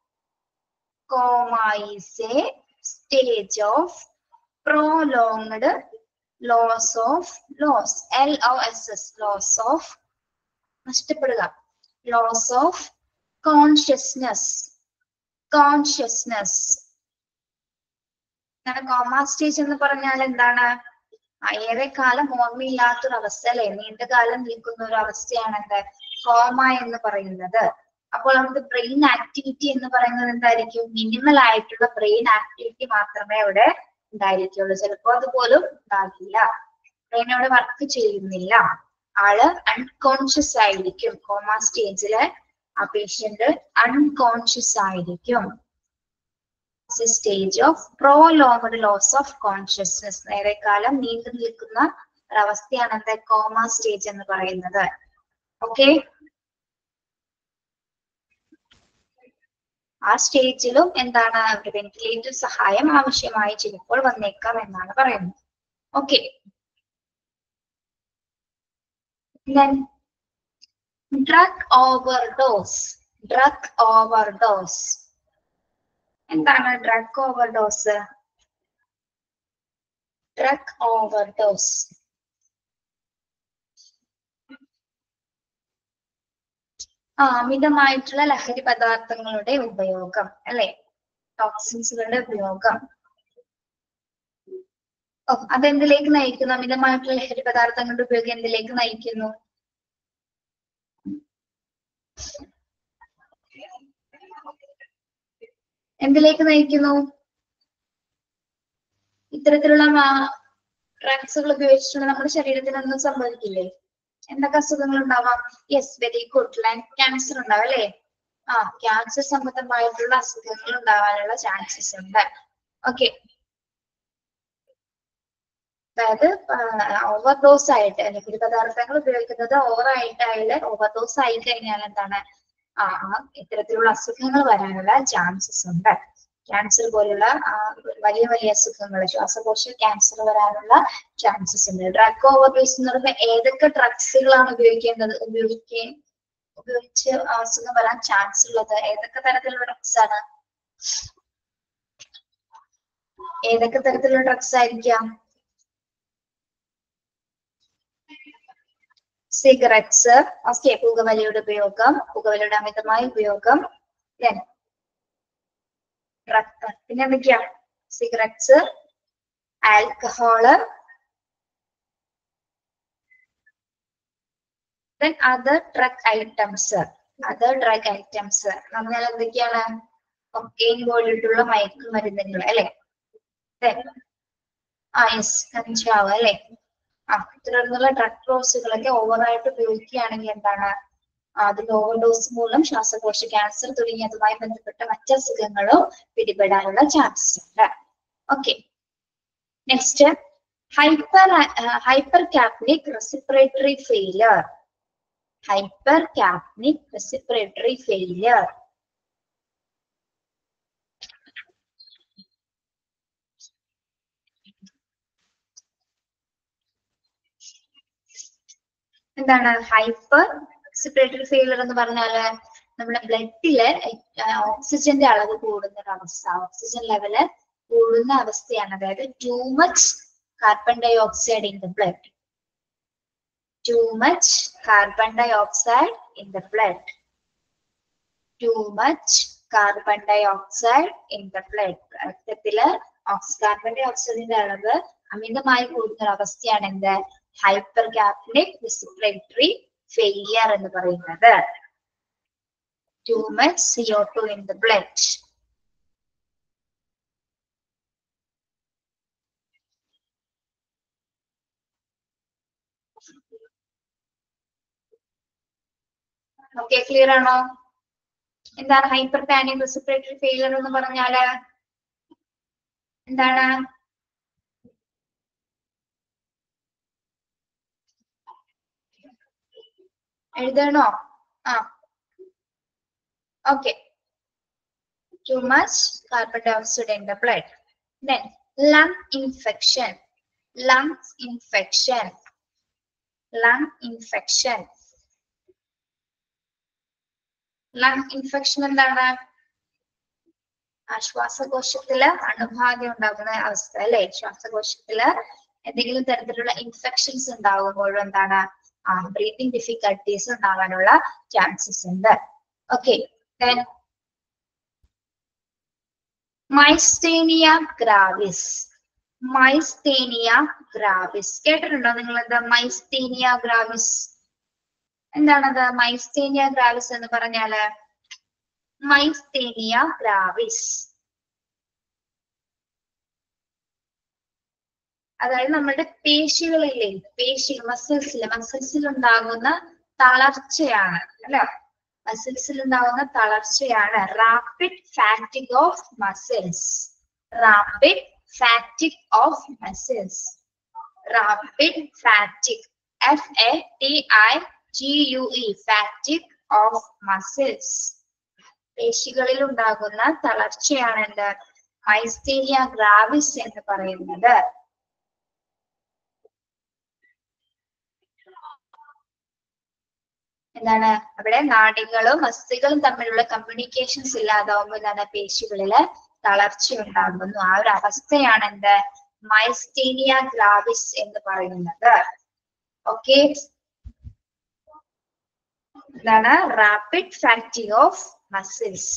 comma is a stage of prolonged loss of loss L O S S loss of നഷ്ടപ്പെടുക loss of consciousness consciousness എന്താണ് coma stage എന്ന് പറഞ്ഞാൽ എന്താണ് ഏറെ കാലം ഓർമ്മയില്ലാത്തൊരു അവസ്ഥ അല്ലെ നീണ്ടകാലം നിൽക്കുന്ന ഒരു അവസ്ഥയാണ് എന്ത് കോമ എന്ന് പറയുന്നത് അപ്പോൾ നമുക്ക് ബ്രെയിൻ ആക്ടിവിറ്റി എന്ന് പറയുന്നത് എന്തായിരിക്കും മിനിമൽ ആയിട്ടുള്ള ബ്രെയിൻ ആക്ടിവിറ്റി മാത്രമേ അവിടെ ഉണ്ടായിരിക്കുള്ളൂ ചിലപ്പോൾ അതുപോലും ഉണ്ടാകില്ല ബ്രെയിൻ അവിടെ വർക്ക് ചെയ്യുന്നില്ല ആള് അൺകോൺഷ്യസ് ആയിരിക്കും കോമ സ്റ്റേജില് ആ പേഷ്യന്റ് അൺകോൺഷ്യസ് ആയിരിക്കും stage of prolonged loss of consciousness നേരെക്കാലം നീണ്ടു നിൽക്കുന്ന ഒരവസ്ഥയാണ് എന്താ കോമ സ്റ്റേജ് എന്ന് പറയുന്നത് ഓക്കെ ആ സ്റ്റേജിലും എന്താണ് ഒരു വെന്റിലേറ്റർ സഹായം ആവശ്യമായി ചിലപ്പോൾ വന്നേക്കാം എന്നാണ് പറയുന്നത് okay drug overdose drug overdose എന്താണ് ഡ്രഗ് ഓവർഡോസ് ഡ്രഗ് ഓവർഡോസ് ആ അമിതമായിട്ടുള്ള ലഹരി പദാർത്ഥങ്ങളുടെ ഉപയോഗം അല്ലെ ടോക്സിൻസുകളുടെ ഉപയോഗം ഓ അതെന്തിലേക്ക് നയിക്കുന്നു അമിതമായിട്ടുള്ള ലഹരി പദാർത്ഥങ്ങളുടെ ഉപയോഗം എന്തിലേക്ക് നയിക്കുന്നു എന്തിലേക്ക് നയിക്കുന്നു ഇത്തരത്തിലുള്ള ഡ്രഗ്സുകൾ ഉപയോഗിച്ചിട്ടുള്ള നമ്മുടെ ശരീരത്തിനൊന്നും സംഭവിക്കില്ലേ എന്തൊക്കെ അസുഖങ്ങൾ ഉണ്ടാവാം yes very good lung cancer ഉണ്ടാവും അല്ലേ ആ ക്യാൻസർ സംബന്ധമായിട്ടുള്ള അസുഖങ്ങൾ ഉണ്ടാവാനുള്ള ചാൻസസ് ഉണ്ട് ഓക്കെ അതായത് ഓവർഡോസ് ആയിട്ട് ലഹരി പദാർത്ഥങ്ങൾ ഉപയോഗിക്കുന്നത് ഓവറായിട്ടായാല് ഓവർഡോസ് ആയി കഴിഞ്ഞാൽ എന്താണ് ആ ആ ഇത്തരത്തിലുള്ള അസുഖങ്ങൾ വരാനുള്ള ചാൻസസ് ഉണ്ട് ക്യാൻസർ പോലുള്ള ആ, വലിയ വലിയ അസുഖങ്ങൾ ശ്വാസകോശ ക്യാൻസർ വരാനുള്ള ചാൻസസ് ഉണ്ട് ഡ്രഗ് ഓവർഡോസ് എന്ന് പറയുമ്പോൾ ഏതൊക്കെ ഡ്രഗ്സുകളാണ് ഉപയോഗിക്കേണ്ടത് ഉപയോഗിക്കാൻ ഉപയോഗിച്ച് അസുഖം വരാൻ ചാൻസ് ഉള്ളത് ഏതൊക്കെ തരത്തിലുള്ള ഡ്രഗ്സ് ആണ് ഏതൊക്കെ തരത്തിലുള്ള ഡ്രഗ്സ് ആയിരിക്കാം സിഗരറ്റ്സ് ഓക്കെ പുകവലിയുടെ ഉപയോഗം പുകവലിയുടെ അമിതമായ ഉപയോഗം then ഡ്രഗ് പിന്നെ എന്തൊക്കെയാ cigarettes alcohol then other drug items other drug items പറഞ്ഞാൽ എന്തൊക്കെയാണ് കൊക്കെയിൻ പോയിട്ടുള്ള മയക്കുമരുന്നുകൾ അല്ലെ then ആ യെസ് കഞ്ചാവ് അല്ലെ ആ ഇത്തരത്തിലുള്ള ഡ്രഗ് ഡോസുകളൊക്കെ ഓവറായിട്ട് ഉപയോഗിക്കുകയാണെങ്കിൽ എന്താണ് ആ, അതിന്റെ ഓവർഡോസ് മൂലം ശ്വാസകോശ ക്യാൻസർ തുടങ്ങിയതുമായി ബന്ധപ്പെട്ട മറ്റ് അസുഖങ്ങളോ പിടിപെടാനുള്ള ചാൻസസ് ഉണ്ട് okay next hyper hypercapnic respiratory failure hypercapnic respiratory failure എന്താണ് ഹൈപ്പർ റെസിപ്പറേറ്ററി ഫെയിലിയർ എന്ന് പറഞ്ഞാല് നമ്മുടെ ബ്ലഡില് ഓക്സിജന്റെ അളവ് കൂടുന്ന ഒരു അവസ്ഥ ഓക്സിജൻ ലെവല് കൂടുന്ന അവസ്ഥയാണ് അതായത് too much carbon dioxide in the blood too much carbon dioxide in the blood too much carbon dioxide in the blood രക്തത്തില് ഓക്സ് കാർബൺ ഡൈ ഓക്സൈഡിന്റെ അളവ് അമിതമായി കൂടുന്ന ഒരു അവസ്ഥയാണ് എന്ത് ഹൈപ്പർ കാപ്നിക് റെസിപ്പറേറ്ററി ഫെയിലിയർ എന്ന് പറയുന്നത് too much CO2 in the blood. Okay clear ആണോ എന്താണ് ഹൈപ്പർ പാനിക് റെസിപ്പറേറ്ററി ഫെയിലർ എന്ന് പറഞ്ഞാല് എന്താണ് എഴുതണോ ആ okay too much carbon dioxide in the blood. Then lung infection, lung infection, lung infection. Lung infection എന്താണ് ആ ശ്വാസകോശത്തില് അണുബാധ ഉണ്ടാകുന്ന അവസ്ഥ അല്ലെ ശ്വാസകോശത്തില് എന്തെങ്കിലും തരത്തിലുള്ള ഇൻഫെക്ഷൻസ് ഉണ്ടാകുമ്പോഴും എന്താണ് ആ ബ്രീതിങ് ഡിഫിക്കൽട്ടീസ് ഉണ്ടാകാനുള്ള ചാൻസസ് ഉണ്ട് okay myasthenia gravis myasthenia gravis കേട്ടിട്ടുണ്ടോ നിങ്ങൾ എന്താ മൈസ്തേനിയ ഗ്രാവിസ് എന്താണത് മൈസ്തേനിയ ഗ്രാവിസ് എന്ന് പറഞ്ഞാല് മൈസ്തേനിയ ഗ്രാവിസ് അതായത് നമ്മുടെ പേശികളിലെ പേശി മസിൽസിൽ മസിൽസിൽ ഉണ്ടാകുന്ന തളർച്ചയാണ് അല്ലെ മസിൽസിൽ ഉണ്ടാകുന്ന തളർച്ചയാണ് rapid fatigue of muscles rapid fatigue of muscles rapid fatigue F A T I G U E fatigue of muscles പേശികളിൽ ഉണ്ടാകുന്ന തളർച്ചയാണ് എന്ത് മൈസ്തീരിയ ഗ്രാവിസ് എന്ന് പറയുന്നത് എന്താണ് അവിടെ നാഡികളും അസ്ഥികളും തമ്മിലുള്ള കമ്മ്യൂണിക്കേഷൻസ് ഇല്ലാതാവുമ്പോൾ എന്താണ് പേശികളില് തളർച്ച ഉണ്ടാകുന്നു ആ ഒരു അവസ്ഥയാണ് എന്ത് മൈസ്റ്റീനിയ ഗ്രാവിസ് എന്ന് പറയുന്നത് ഓക്കെ എന്താണ് rapid fatigue of muscles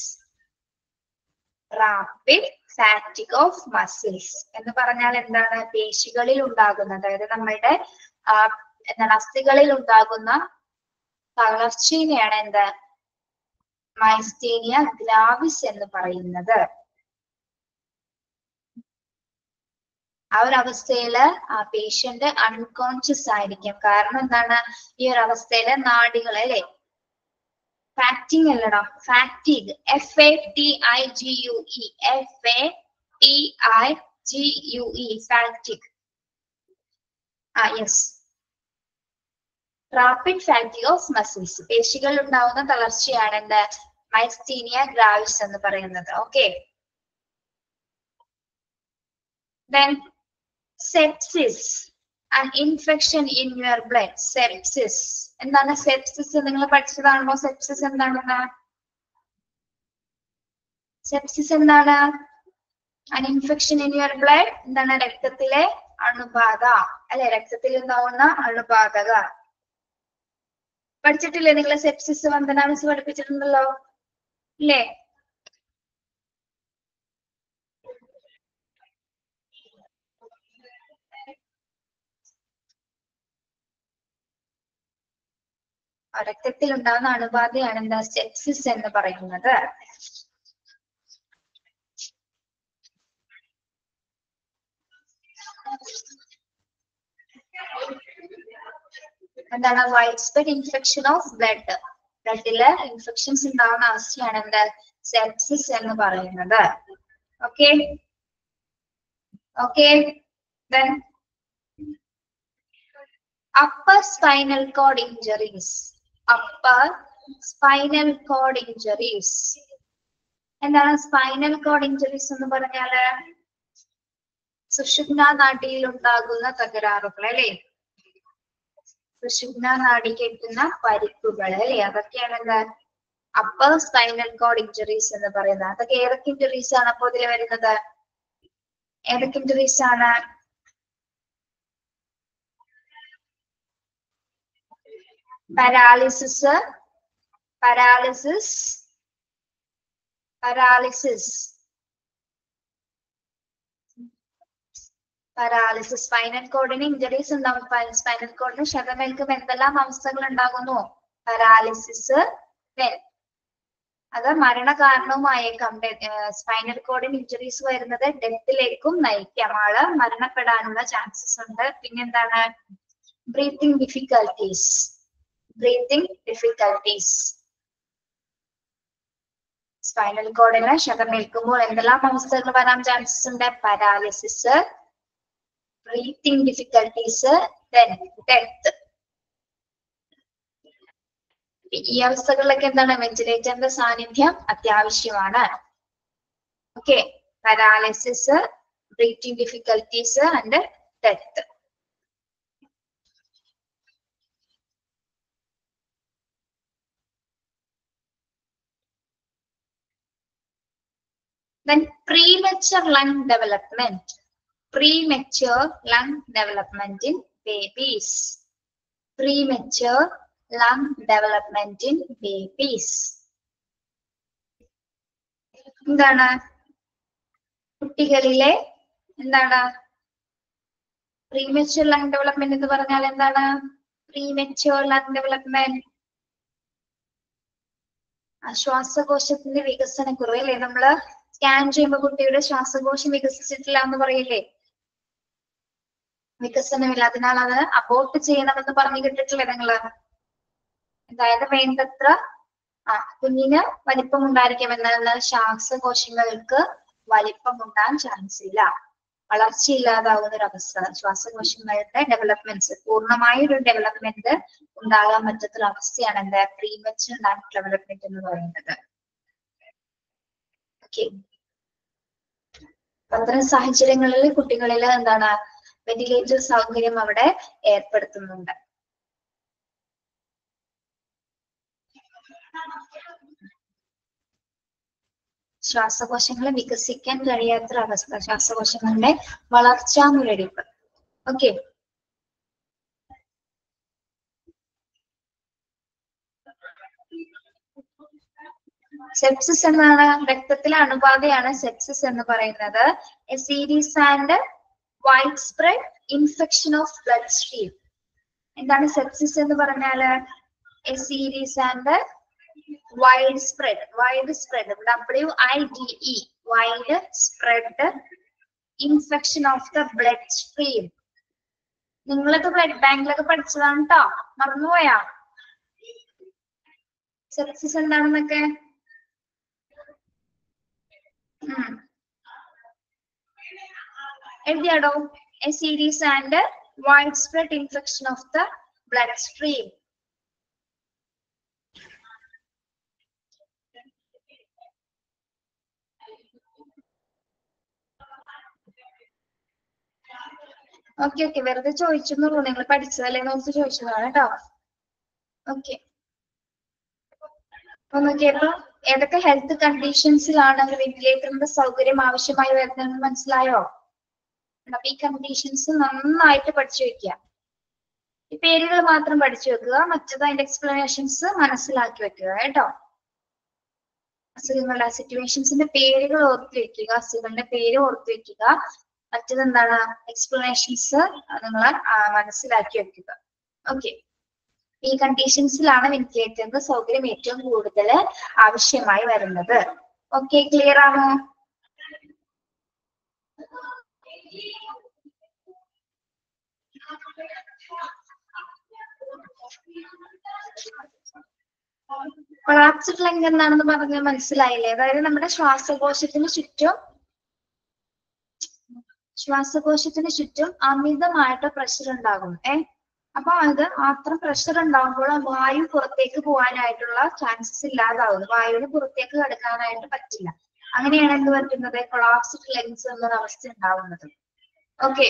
rapid fatigue of muscles എന്ന് പറഞ്ഞാൽ എന്താണ് പേശികളിൽ ഉണ്ടാകുന്ന അതായത് നമ്മളുടെ ആ എന്താണ് അസ്ഥികളിൽ ഉണ്ടാകുന്ന തളർച്ചയിനെയാണ് എന്ത് മൈസ്റ്റീനിയ ഗ്രാവിസ് എന്ന് പറയുന്നത് ആ ഒരു അവസ്ഥയില് ആ പേഷ്യന്റ് അൺകോൺഷ്യസ് ആയിരിക്കും കാരണം എന്താണ് ഈ ഒരു അവസ്ഥയില് നാടികൾ അല്ലെ ഫാറ്റിംഗ് അല്ലടാ fatigue F A T I G U E F A T I G U E fatigue ആ yes rapid fatigue of muscles പേശികൾ ഉണ്ടാവുന്ന തളർച്ചയാണ് എന്ത് മൈസ്റ്റീനിയ ഗ്രാവിസ് എന്ന് പറയുന്നത് okay then sepsis an infection in your blood sepsis എന്താണ് sepsis നിങ്ങൾ പഠിച്ചതാണോ സെപ്സിസ് എന്താണെന്ന് സെപ്സിസ് എന്താണ് an infection in your blood എന്താണ് രക്തത്തിലെ അണുബാധ അല്ലെ രക്തത്തിൽ ഉണ്ടാവുന്ന അണുബാധക പഠിച്ചിട്ടില്ലേ നിങ്ങൾ സെപ്സിസ് വന്ദന മിസ് പഠിപ്പിച്ചിട്ടുണ്ടല്ലോ ഇല്ലേ രക്തത്തിൽ ഉണ്ടാകുന്ന അണുബാധയാണ് എന്താ സെപ്സിസ് എന്ന് പറയുന്നത് എന്താണ് wide spread infection of blood ബ്ലഡില് ഇൻഫെക്ഷൻസ് ഉണ്ടാകുന്ന അവസ്ഥയാണ് എന്ത് സെപ്സിസ് എന്ന് പറയുന്നത് okay okay then upper spinal cord injuries upper spinal cord injuries എന്താണ് സ്പൈനൽ കോഡ് ഇഞ്ചുറീസ് എന്ന് പറഞ്ഞാല് സുഷുമ്ന നാഡിയിൽ ഉണ്ടാകുന്ന തകരാറുകൾ അല്ലെ സുഷുമ്ന നാഡി കെട്ടുന്ന പരിക്കുകൾ അല്ലെ അതൊക്കെയാണ് എന്താ അപ്പർ സ്പൈനൽ കോഡ് ഇഞ്ചുറീസ് എന്ന് പറയുന്നത് അതൊക്കെ ഏതൊക്കെ ഇഞ്ചുറീസ് ആണ് അപ്പോ ഇതിൽ വരുന്നത് ഏതൊക്കെ ഇഞ്ചുറീസ് ആണ് paralysis paralysis paralysis paralysis spinal കോഡിന് ഇഞ്ചറീസ് ഉണ്ടാവും സ്പൈനൽ കോഡിന് ക്ഷതമേൽക്കുമ്പോൾ എന്തെല്ലാം അവസ്ഥകൾ ഉണ്ടാകുന്നു പാരാലിസിസ് അത് മരണകാരണവുമായേക്കാം സ്പൈനൽ കോഡിന് ഇഞ്ചുറീസ് വരുന്നത് ഡെത്തിലേക്കും നയിക്കാം ആള് മരണപ്പെടാനുള്ള ചാൻസസ് ഉണ്ട് പിന്നെന്താണ് breathing difficulties breathing difficulties spinal കോഡിന് ക്ഷതമേൽക്കുമ്പോൾ എന്തെല്ലാം അവസ്ഥകൾ വരാൻ ചാൻസസ് ഉണ്ട് പാരാലിസിസ് ബ്രീത്തിങ് ഡിഫിക്കൽട്ടീസ് ഡെത്ത് ഈ അവസ്ഥകളിലൊക്കെ എന്താണ് വെന്റിലേറ്ററിന്റെ സാന്നിധ്യം അത്യാവശ്യമാണ് okay paralysis breathing difficulties and death Then premature lung development. Premature lung development in babies. Premature lung development in babies. എന്താണ് കുട്ടികളിലെ എന്താണ് പ്രീമെച്യൂർ ലങ് ഡെവലപ്മെന്റ് എന്ന് പറഞ്ഞാൽ എന്താണ് പ്രീമെച്യൂർ ലങ് ഡെവലപ്മെന്റ് ശ്വാസകോശത്തിന്റെ വികസനക്കുറവ് അല്ലെ നമ്മള് സ്കാൻ ചെയ്യുമ്പോൾ കുട്ടിയുടെ ശ്വാസകോശം വികസിച്ചിട്ടില്ല എന്ന് പറയില്ലേ വികസനമില്ല അതിനാൽ അത് അബോർട്ട് ചെയ്യണമെന്ന് പറഞ്ഞു കേട്ടിട്ടില്ലേ നിങ്ങള് അതായത് വേണ്ടത്ര ആ കുഞ്ഞിന് വലിപ്പം ഉണ്ടായിരിക്കും എന്നുള്ള ശ്വാസകോശങ്ങൾക്ക് വലിപ്പം ഉണ്ടാകാൻ ചാൻസ് ഇല്ല വളർച്ചയില്ലാതാവുന്ന ഒരു അവസ്ഥ ശ്വാസകോശങ്ങളുടെ ഡെവലപ്മെന്റ്സ് പൂർണ്ണമായ ഒരു ഡെവലപ്മെന്റ് ഉണ്ടാകാൻ പറ്റാത്തൊരു അവസ്ഥയാണ് എന്താ പ്രീമച്ചർ ലൈഫ് ഡെവലപ്മെന്റ് എന്ന് പറയുന്നത് ഓക്കെ അത്തരം സാഹചര്യങ്ങളിൽ കുട്ടികളിൽ എന്താണ് വെന്റിലേറ്റർ സൗകര്യം അവിടെ ഏർപ്പെടുത്തുന്നുണ്ട് ശ്വാസകോശങ്ങളെ വികസിക്കാൻ കഴിയാത്ത അവസ്ഥ ശ്വാസകോശങ്ങളുടെ വളർച്ചാ മുരടിപ്പ് ഓക്കെ സെപ്സിസ് എന്നാണ് രക്തത്തിലെ അണുബാധയാണ് സെപ്സിസ് എന്ന് പറയുന്നത് a serious and wide spread infection of blood stream എന്താണ് സെപ്സിസ് എന്ന് പറഞ്ഞാല് a serious and wide spread wide spread W I D E wide spread infection of the blood stream നിങ്ങളൊക്കെ blood ബാങ്കിലൊക്കെ പഠിച്ചതാണ് കേട്ടോ മറന്നുപോയാ സെപ്സിസ് എന്താണെന്നൊക്കെ ഉം. എഴുതിയാടോ a serious and wide spread infection of the blood stream okay okay വെറുതെ ചോദിച്ചെന്നുള്ളൂ നിങ്ങൾ പഠിച്ചതല്ലേ നോക്കി ചോദിച്ചതാണ് കേട്ടോ ഓക്കെ അപ്പൊ നോക്കിയപ്പോ ഏതൊക്കെ ഹെൽത്ത് കണ്ടീഷൻസിലാണ് ഒരു വെന്റിലേറ്ററിന്റെ സൗകര്യം ആവശ്യമായി വരുന്നതെന്ന് മനസ്സിലായോ അപ്പൊ ഈ കണ്ടീഷൻസ് നന്നായിട്ട് പഠിച്ചു വെക്കുക ഈ പേരുകൾ മാത്രം പഠിച്ചു വെക്കുക മറ്റത് അതിന്റെ എക്സ്പ്ലനേഷൻസ് മനസ്സിലാക്കി വെക്കുക കേട്ടോ അസുഖങ്ങളുടെ സിറ്റുവേഷൻസിന്റെ പേരുകൾ ഓർത്ത് വെക്കുക അസുഖങ്ങളുടെ പേര് ഓർത്ത് വെക്കുക മറ്റത് എന്താണ് എക്സ്പ്ലനേഷൻസ് നിങ്ങൾ മനസ്സിലാക്കി വെക്കുക ഓക്കെ ഈ കണ്ടീഷൻസിലാണ് വെന്റിലേറ്ററിന്റെ സൗകര്യം ഏറ്റവും കൂടുതൽ ആവശ്യമായി വരുന്നത് ഓക്കെ ക്ലിയർ ആണോ കൊളാപ്സ്ഡ് ലങ് എന്താണെന്ന് പറഞ്ഞ് മനസ്സിലായില്ലേ അതായത് നമ്മുടെ ശ്വാസകോശത്തിന് ചുറ്റും ശ്വാസകോശത്തിന് ചുറ്റും അമിതമായിട്ട് പ്രഷർ ഉണ്ടാകും ഏ അപ്പൊ അത് അത്ര പ്രഷർ ഉണ്ടാകുമ്പോൾ വായു പുറത്തേക്ക് പോകാനായിട്ടുള്ള ചാൻസസ് ഇല്ലാതാവുന്നു വായുവിന് പുറത്തേക്ക് കടക്കാനായിട്ട് പറ്റില്ല അങ്ങനെയാണ് എന്ത് പറ്റുന്നത് കൊളാപ്സ്ഡ് ലെങ്സ് എന്നൊരു അവസ്ഥ ഉണ്ടാവുന്നത് ഓക്കെ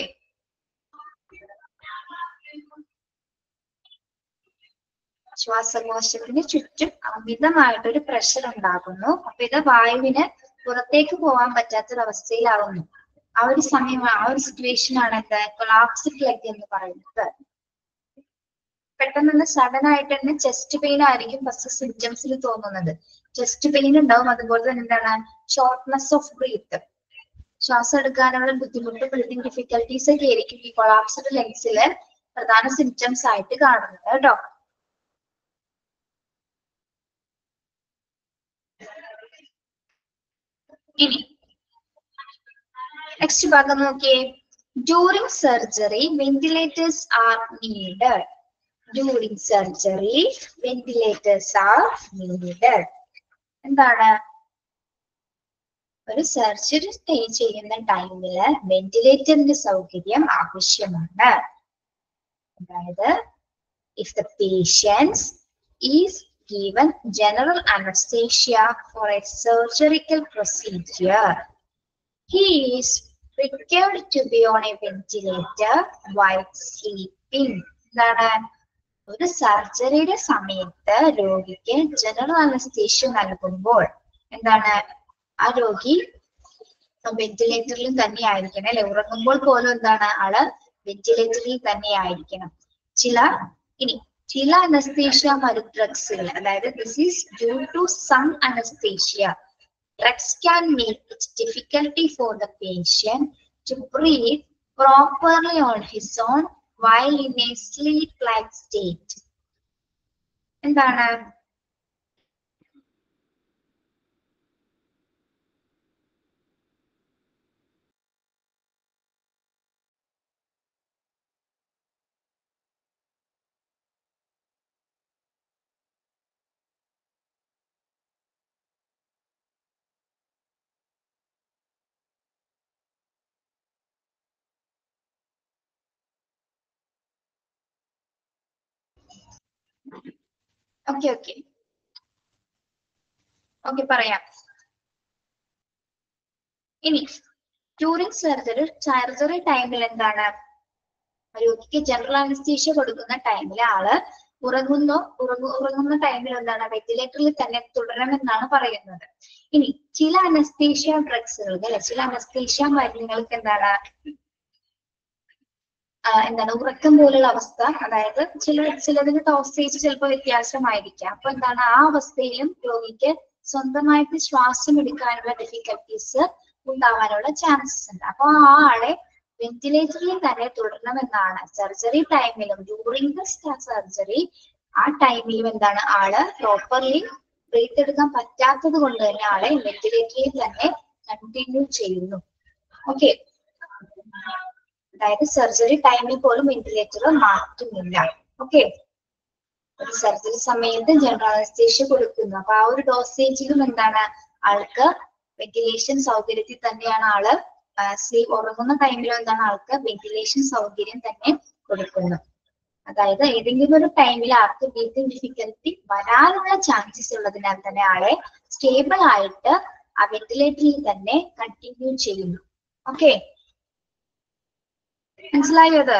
ശ്വാസകോശത്തിന് ചുറ്റും അമിതമായിട്ടൊരു പ്രഷർ ഉണ്ടാകുന്നു അപ്പൊ ഇത് വായുവിന് പുറത്തേക്ക് പോകാൻ പറ്റാത്തൊരവസ്ഥയിലാവുന്നു ആ ഒരു സമയം ആ ഒരു സിറ്റുവേഷൻ ആണ് എന്ത് കൊളാപ്സിക് ലെഗ് എന്ന് പറയുന്നത് പെട്ടെന്ന് തന്നെ സഡൻ ആയിട്ട് തന്നെ ചെസ്റ്റ് പെയിൻ ആയിരിക്കും ഫസ്റ്റ് സിംറ്റംസിൽ തോന്നുന്നത് ചെസ്റ്റ് പെയിൻ ഉണ്ടാവും അതുപോലെ തന്നെ എന്താണ് ഷോർട്ട്നെസ് ഓഫ് ബ്രീത്ത് ശ്വാസം എടുക്കാനുള്ള ബുദ്ധിമുട്ട് ബ്രീതിങ് ഡിഫിക്കൽട്ടീസ് ഒക്കെ ആയിരിക്കും ഈ കൊളാപ്സ്ഡ് ലെഗ്സിൽ പ്രധാന സിംറ്റംസ് ആയിട്ട് കാണുന്നത് കേട്ടോ ഇനി നെക്സ്റ്റ് ഭാഗം നോക്കിയേ during surgery ventilators are needed during surgery ventilators are needed എന്താണ് ഒരു സർജറി ചെയ്യുന്ന ടൈമില് വെന്റിലേറ്ററിന്റെ സൗകര്യം ആവശ്യമാണ് അതായത് if the patient is given general anesthesia for a surgical procedure, he is required to be on a ventilator while sleeping. എന്താണ് ഒരു സർജറിയുടെ സമയത്ത് രോഗിക്ക് ജനറൽ അനസ്തേഷ്യ നൽകുമ്പോൾ എന്താണ് ആ രോഗി വെന്റിലേറ്ററിൽ തന്നെ ആയിരിക്കണം അല്ലെ ഉറങ്ങുമ്പോൾ പോലും എന്താണ് ആള് വെന്റിലേറ്ററിൽ തന്നെ ആയിരിക്കണം ചില ഇനി ചില അനസ്തേഷ്യ മരു ഡ്രഗ്സുകൾ അതായത് this is due to some anaesthesia drugs can make it difficulty for the patient to breathe properly on his own while in a sleep like state എന്താണ് ഓക്കെ ഓക്കെ ഓക്കെ പറയാം ഇനി ഡ്യൂറിങ് സർജറി സർജറി ടൈമിൽ എന്താണ് രോഗിക്ക് general anaesthesia കൊടുക്കുന്ന ടൈമിൽ ആള് ഉറങ്ങുന്നു ഉറങ്ങു ഉറങ്ങുന്ന ടൈമിൽ എന്താണ് വെന്റിലേറ്ററിൽ തന്നെ തുടരണമെന്നാണ് പറയുന്നത് ഇനി ചില അനസ്തീഷ്യ ഡ്രഗ്സുകൾക്ക് അല്ലെ ചില അനസ്തീഷ്യ മരുന്നുകൾക്ക് എന്താണ് ആ, എന്താണ് ഉറക്കം പോലുള്ള അവസ്ഥ അതായത് ചില ചിലതിന് ഡോസേജ് ചിലപ്പോൾ വ്യത്യാസമായിരിക്കാം അപ്പൊ എന്താണ് ആ അവസ്ഥയിലും രോഗിക്ക് സ്വന്തമായിട്ട് ശ്വാസം എടുക്കാനുള്ള ഡിഫിക്കൽട്ടീസ് ഉണ്ടാവാനുള്ള ചാൻസസ് ഉണ്ട് അപ്പൊ ആ ആളെ വെന്റിലേറ്ററിൽ തന്നെ തുടരണമെന്നാണ് സർജറി ടൈമിലും ഡ്യൂറിങ് ദ സർജറി ആ ടൈമിലും എന്താണ് ആള് പ്രോപ്പർലി ബ്രീത്ത് എടുക്കാൻ പറ്റാത്തത് കൊണ്ട് തന്നെ ആളെ വെന്റിലേറ്ററിൽ തന്നെ കണ്ടിന്യൂ ചെയ്യുന്നു ഓക്കെ അതായത് സർജറി ടൈമിൽ പോലും വെന്റിലേറ്റർ മാറ്റുന്നില്ല ഓക്കെ ഒരു സർജറി സമയത്ത് ജനറൽ അനസ്തേഷ്യ കൊടുക്കുന്നു അപ്പൊ ആ ഒരു ഡോസേജിലും എന്താണ് ആൾക്ക് വെന്റിലേഷൻ സൗകര്യത്തിൽ തന്നെയാണ് ആള് സ്ലീപ് ഉറങ്ങുന്ന ടൈമിലും എന്താണ് ആൾക്ക് വെന്റിലേഷൻ സൗകര്യം തന്നെ കൊടുക്കുന്നത് അതായത് ഏതെങ്കിലും ഒരു ടൈമിൽ ആൾക്ക് ബ്രീത്തിങ് ഡിഫിക്കൽറ്റി വരാനുള്ള ചാൻസസ് ഉള്ളതിനാൽ തന്നെ ആളെ സ്റ്റേബിൾ ആയിട്ട് ആ വെന്റിലേറ്ററിൽ തന്നെ കണ്ടിന്യൂ ചെയ്യുന്നു ഓക്കെ മനസ്സിലായോ അത്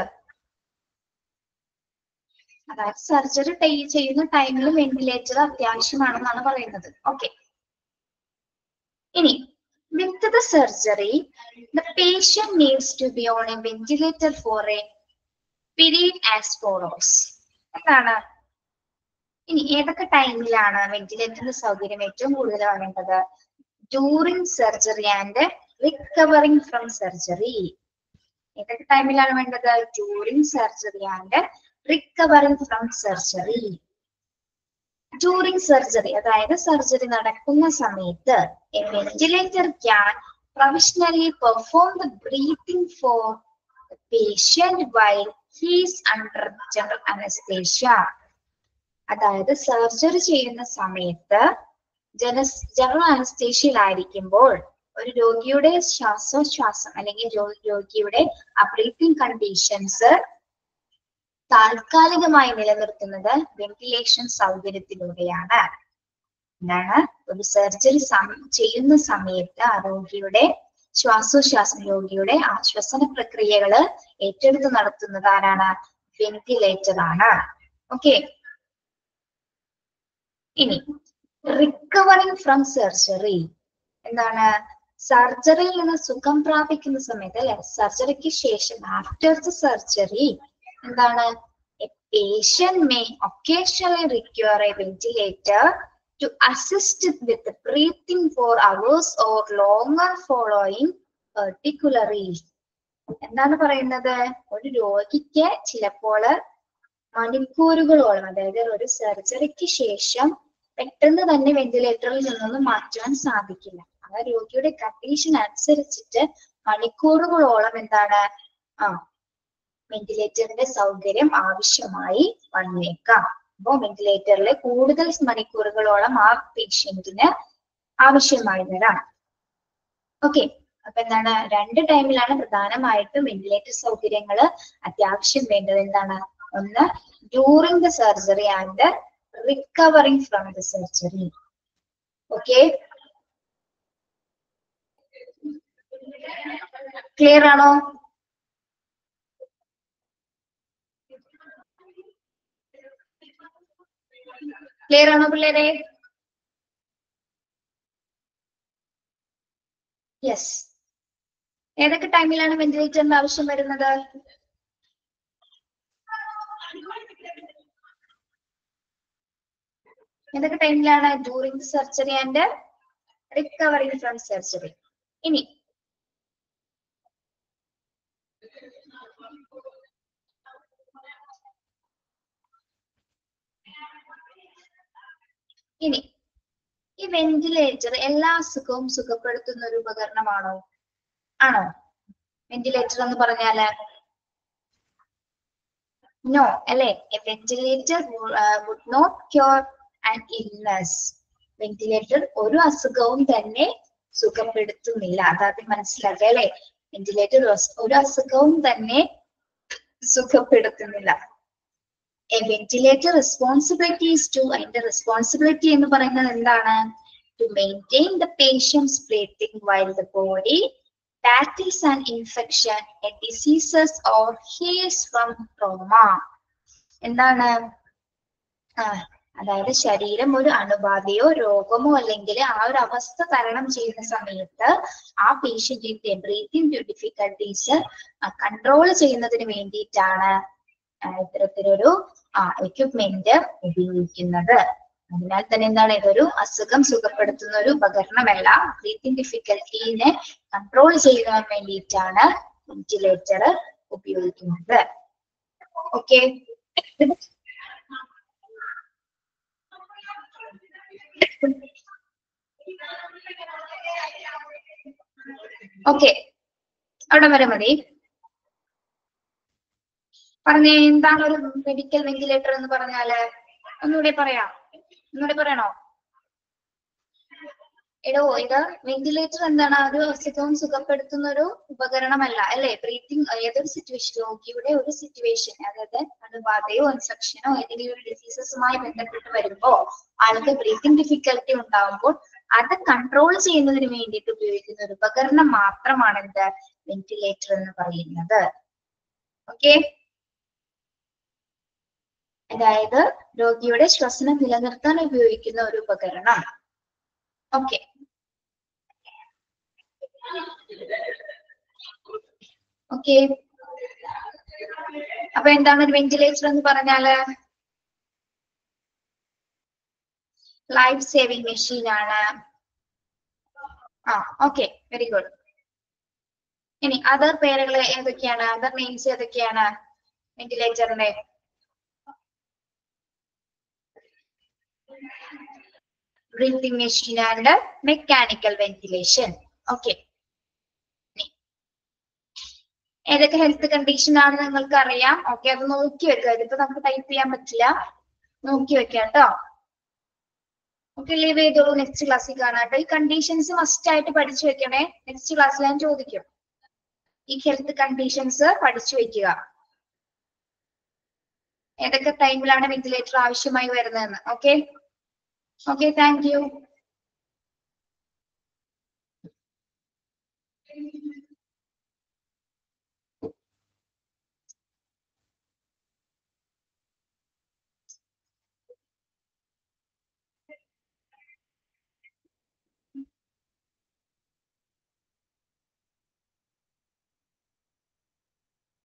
അതായത് സർജറി ചെയ്യുന്ന ടൈമിൽ വെന്റിലേറ്റർ അത്യാവശ്യമാണെന്നാണ് പറയുന്നത് ഓക്കെ ഇനി with the surgery the patient needs to be on a ventilator for a period as follows എന്താണ് ഇനി ഏതൊക്കെ ടൈമിലാണ് വെന്റിലേറ്ററിന്റെ സൗകര്യം ഏറ്റവും കൂടുതൽ വേണ്ടത് during surgery and recovering from surgery ഏതൊക്കെ ടൈമിലാണ് വേണ്ടത് during surgery and recovering from surgery during surgery അതായത് സർജറി നടക്കുന്ന സമയത്ത് a ventilator can professionally perform the breathing for patient while he's under general anaesthesia അതായത് സർജറി ചെയ്യുന്ന സമയത്ത് ജന ജനറൽ അനസ്തേഷ്യയിലായിരിക്കുമ്പോൾ ഒരു രോഗിയുടെ ശ്വാസോച്ഛ്വാസം അല്ലെങ്കിൽ രോ- രോഗിയുടെ ആ ബ്രീത്തിങ് കണ്ടീഷൻസ് താൽക്കാലികമായി നിലനിർത്തുന്നത് വെന്റിലേഷൻ സൗകര്യത്തിലൂടെയാണ് എന്താണ് ഒരു സർജറി ചെയ്യുന്ന സമയത്ത് ആ രോഗിയുടെ ശ്വാസോച്ഛ്വാസം രോഗിയുടെ ആശ്വസന പ്രക്രിയകള് ഏറ്റെടുത്ത് നടത്തുന്നത് ആരാണ് വെന്റിലേറ്റർ ആണ് ഓക്കെ ഇനി റിക്കവറിങ് ഫ്രം സർജറി എന്താണ് സർജറിയിൽ നിന്ന് സുഖം പ്രാപിക്കുന്ന സമയത്ത് അല്ലെ സർജറിക്ക് ശേഷം ആഫ്റ്റർ ദ സർജറി എന്താണ് patient may occasionally require a ventilator to assist with breathing for hours or longer following particularly എന്താണ് പറയുന്നത് ഒരു രോഗിക്ക് ചിലപ്പോൾ മണിക്കൂറുകളോളം അതായത് ഒരു സർജറിക്ക് ശേഷം പെട്ടെന്ന് തന്നെ വെന്റിലേറ്ററിൽ നിന്നൊന്നും മാറ്റുവാൻ സാധിക്കില്ല ആ രോഗിയുടെ കണ്ടീഷൻ അനുസരിച്ചിട്ട് മണിക്കൂറുകളോളം എന്താണ് ആ വെന്റിലേറ്ററിന്റെ സൗകര്യം ആവശ്യമായി വന്നേക്കാം അപ്പോ വെന്റിലേറ്ററിൽ കൂടുതൽ മണിക്കൂറുകളോളം ആ പേഷ്യന്റിന് ആവശ്യമായി വരാം ഓക്കെ അപ്പൊ എന്താണ് രണ്ട് ടൈമിലാണ് പ്രധാനമായിട്ടും വെന്റിലേറ്റർ സൗകര്യങ്ങൾ അത്യാവശ്യം വേണ്ടത് എന്താണ് ഒന്ന് during the surgery and recovering from the surgery okay clear ആണോ ക്ലിയർ ആണോ പിള്ളേരെ യെസ് ഏതൊക്കെ ടൈമിലാണ് വെന്റിലേറ്ററിന്റെ ആവശ്യം വരുന്നത് ഏതൊക്കെ ടൈമിലാണ് during surgery and recovering from surgery ഇനി ഇനി ഈ വെന്റിലേറ്റർ എല്ലാ അസുഖവും സുഖപ്പെടുത്തുന്ന ഒരു ഉപകരണമാണോ ആണോ വെന്റിലേറ്റർ എന്ന് പറഞ്ഞാല് നോ അല്ലെ a ventilator would not cure and illness ventilator ഒരു അസുഖവും തന്നെ സുഖപ്പെടുത്തുന്നില്ല അതാദ്യം മനസ്സിലാക്കുക അല്ലെ വെന്റിലേറ്റർ ഒരു അസുഖവും തന്നെ സുഖപ്പെടുത്തുന്നില്ല a ventilator responsibility is to അതിന്റെ റെസ്പോൺസിബിലിറ്റി എന്ന് പറയുന്നത് എന്താണ് to maintain the patient's breathing while the body battles an infection, a diseases or heals from trauma. എന്താണ് ആ അതായത് ശരീരം ഒരു അണുബാധയോ രോഗമോ അല്ലെങ്കിൽ ആ ഒരു അവസ്ഥ തരണം ചെയ്യുന്ന സമയത്ത് ആ പേഷ്യന്റിന്റെ ബ്രീത്തിങ് ഡിഫിക്കൽട്ടീസ് കൺട്രോൾ ചെയ്യുന്നതിന് വേണ്ടിയിട്ടാണ് ആ, ഇത്തരത്തിലൊരു എക്യുപ്മെന്റ് ഉപയോഗിക്കുന്നത് അതിനാൽ തന്നെ എന്താണ് ഇതൊരു അസുഖം സുഖപ്പെടുത്തുന്ന ഒരു ഉപകരണമല്ല ബ്രീത്തിങ് ഡിഫിക്കൽറ്റീനെ കൺട്രോൾ ചെയ്യാൻ വേണ്ടിയിട്ടാണ് വെന്റിലേറ്റർ ഉപയോഗിക്കുന്നത് ഓക്കെ ഓക്കെ അവിടെ വരെ മതി പറഞ്ഞേ എന്താണ് ഒരു മെഡിക്കൽ വെന്റിലേറ്റർ എന്ന് പറഞ്ഞാല് ഒന്നുകൂടെ പറയാം ഒന്നുകൂടെ പറയണോ എടോ ഇത് വെന്റിലേറ്റർ എന്താണ് ഒരു അസുഖവും സുഖപ്പെടുത്തുന്ന ഒരു ഉപകരണമല്ല അല്ലെ ബ്രീത്തിങ് ഏതൊരു സിറ്റുവേഷൻ രോഗിയുടെ ഒരു സിറ്റുവേഷൻ അതായത് അണുബാധയോ ഇൻഫെക്ഷനോ ഏതെങ്കിലും ഒരു ഡിസീസസുമായി ബന്ധപ്പെട്ട് വരുമ്പോ ആൾക്ക് ബ്രീത്തിങ് ഡിഫിക്കൽട്ടി ഉണ്ടാകുമ്പോൾ അത് കൺട്രോൾ ചെയ്യുന്നതിന് വേണ്ടിയിട്ട് ഉപയോഗിക്കുന്ന ഒരു ഉപകരണം മാത്രമാണ് എന്ത് വെന്റിലേറ്റർ എന്ന് പറയുന്നത് ഓക്കെ അതായത് രോഗിയുടെ ശ്വസനം നിലനിർത്താൻ ഉപയോഗിക്കുന്ന ഒരു ഉപകരണം ഓക്കെ ഓക്കെ അപ്പൊ എന്താണ് ഒരു വെന്റിലേറ്റർ എന്ന് പറഞ്ഞാല് ലൈഫ് സേവിങ് മെഷീൻ ആണ് ആ ഓക്കെ വെരി ഗുഡ് ഇനി അതർ പേരുകൾ ഏതൊക്കെയാണ് അതർ നെയിംസ് ഏതൊക്കെയാണ് വെന്റിലേറ്ററിന്റെ breathing machine and mechanical ventilation. Okay. ഏതൊക്കെ ഹെൽത്ത് കണ്ടീഷൻ ആണ് നിങ്ങൾക്ക് അറിയാം ഓക്കെ അത് നോക്കി വെക്കുക ഇതിപ്പോ നമുക്ക് ടൈപ്പ് ചെയ്യാൻ പറ്റില്ല നോക്കി വെക്കാം കേട്ടോ ഓക്കെ ലീവ് ചെയ്തോളൂ നെക്സ്റ്റ് ക്ലാസ്സിൽ കാണാട്ടോ ഈ കണ്ടീഷൻസ് മസ്റ്റ് ആയിട്ട് പഠിച്ചു വെക്കണേ നെക്സ്റ്റ് ക്ലാസ്സിൽ ഞാൻ ചോദിക്കും ഈ ഹെൽത്ത് കണ്ടീഷൻസ് പഠിച്ചു വെക്കുക ഏതൊക്കെ ടൈമിലാണ് വെന്റിലേറ്റർ ആവശ്യമായി വരുന്നതെന്ന് ഓക്കെ Okay, thank you.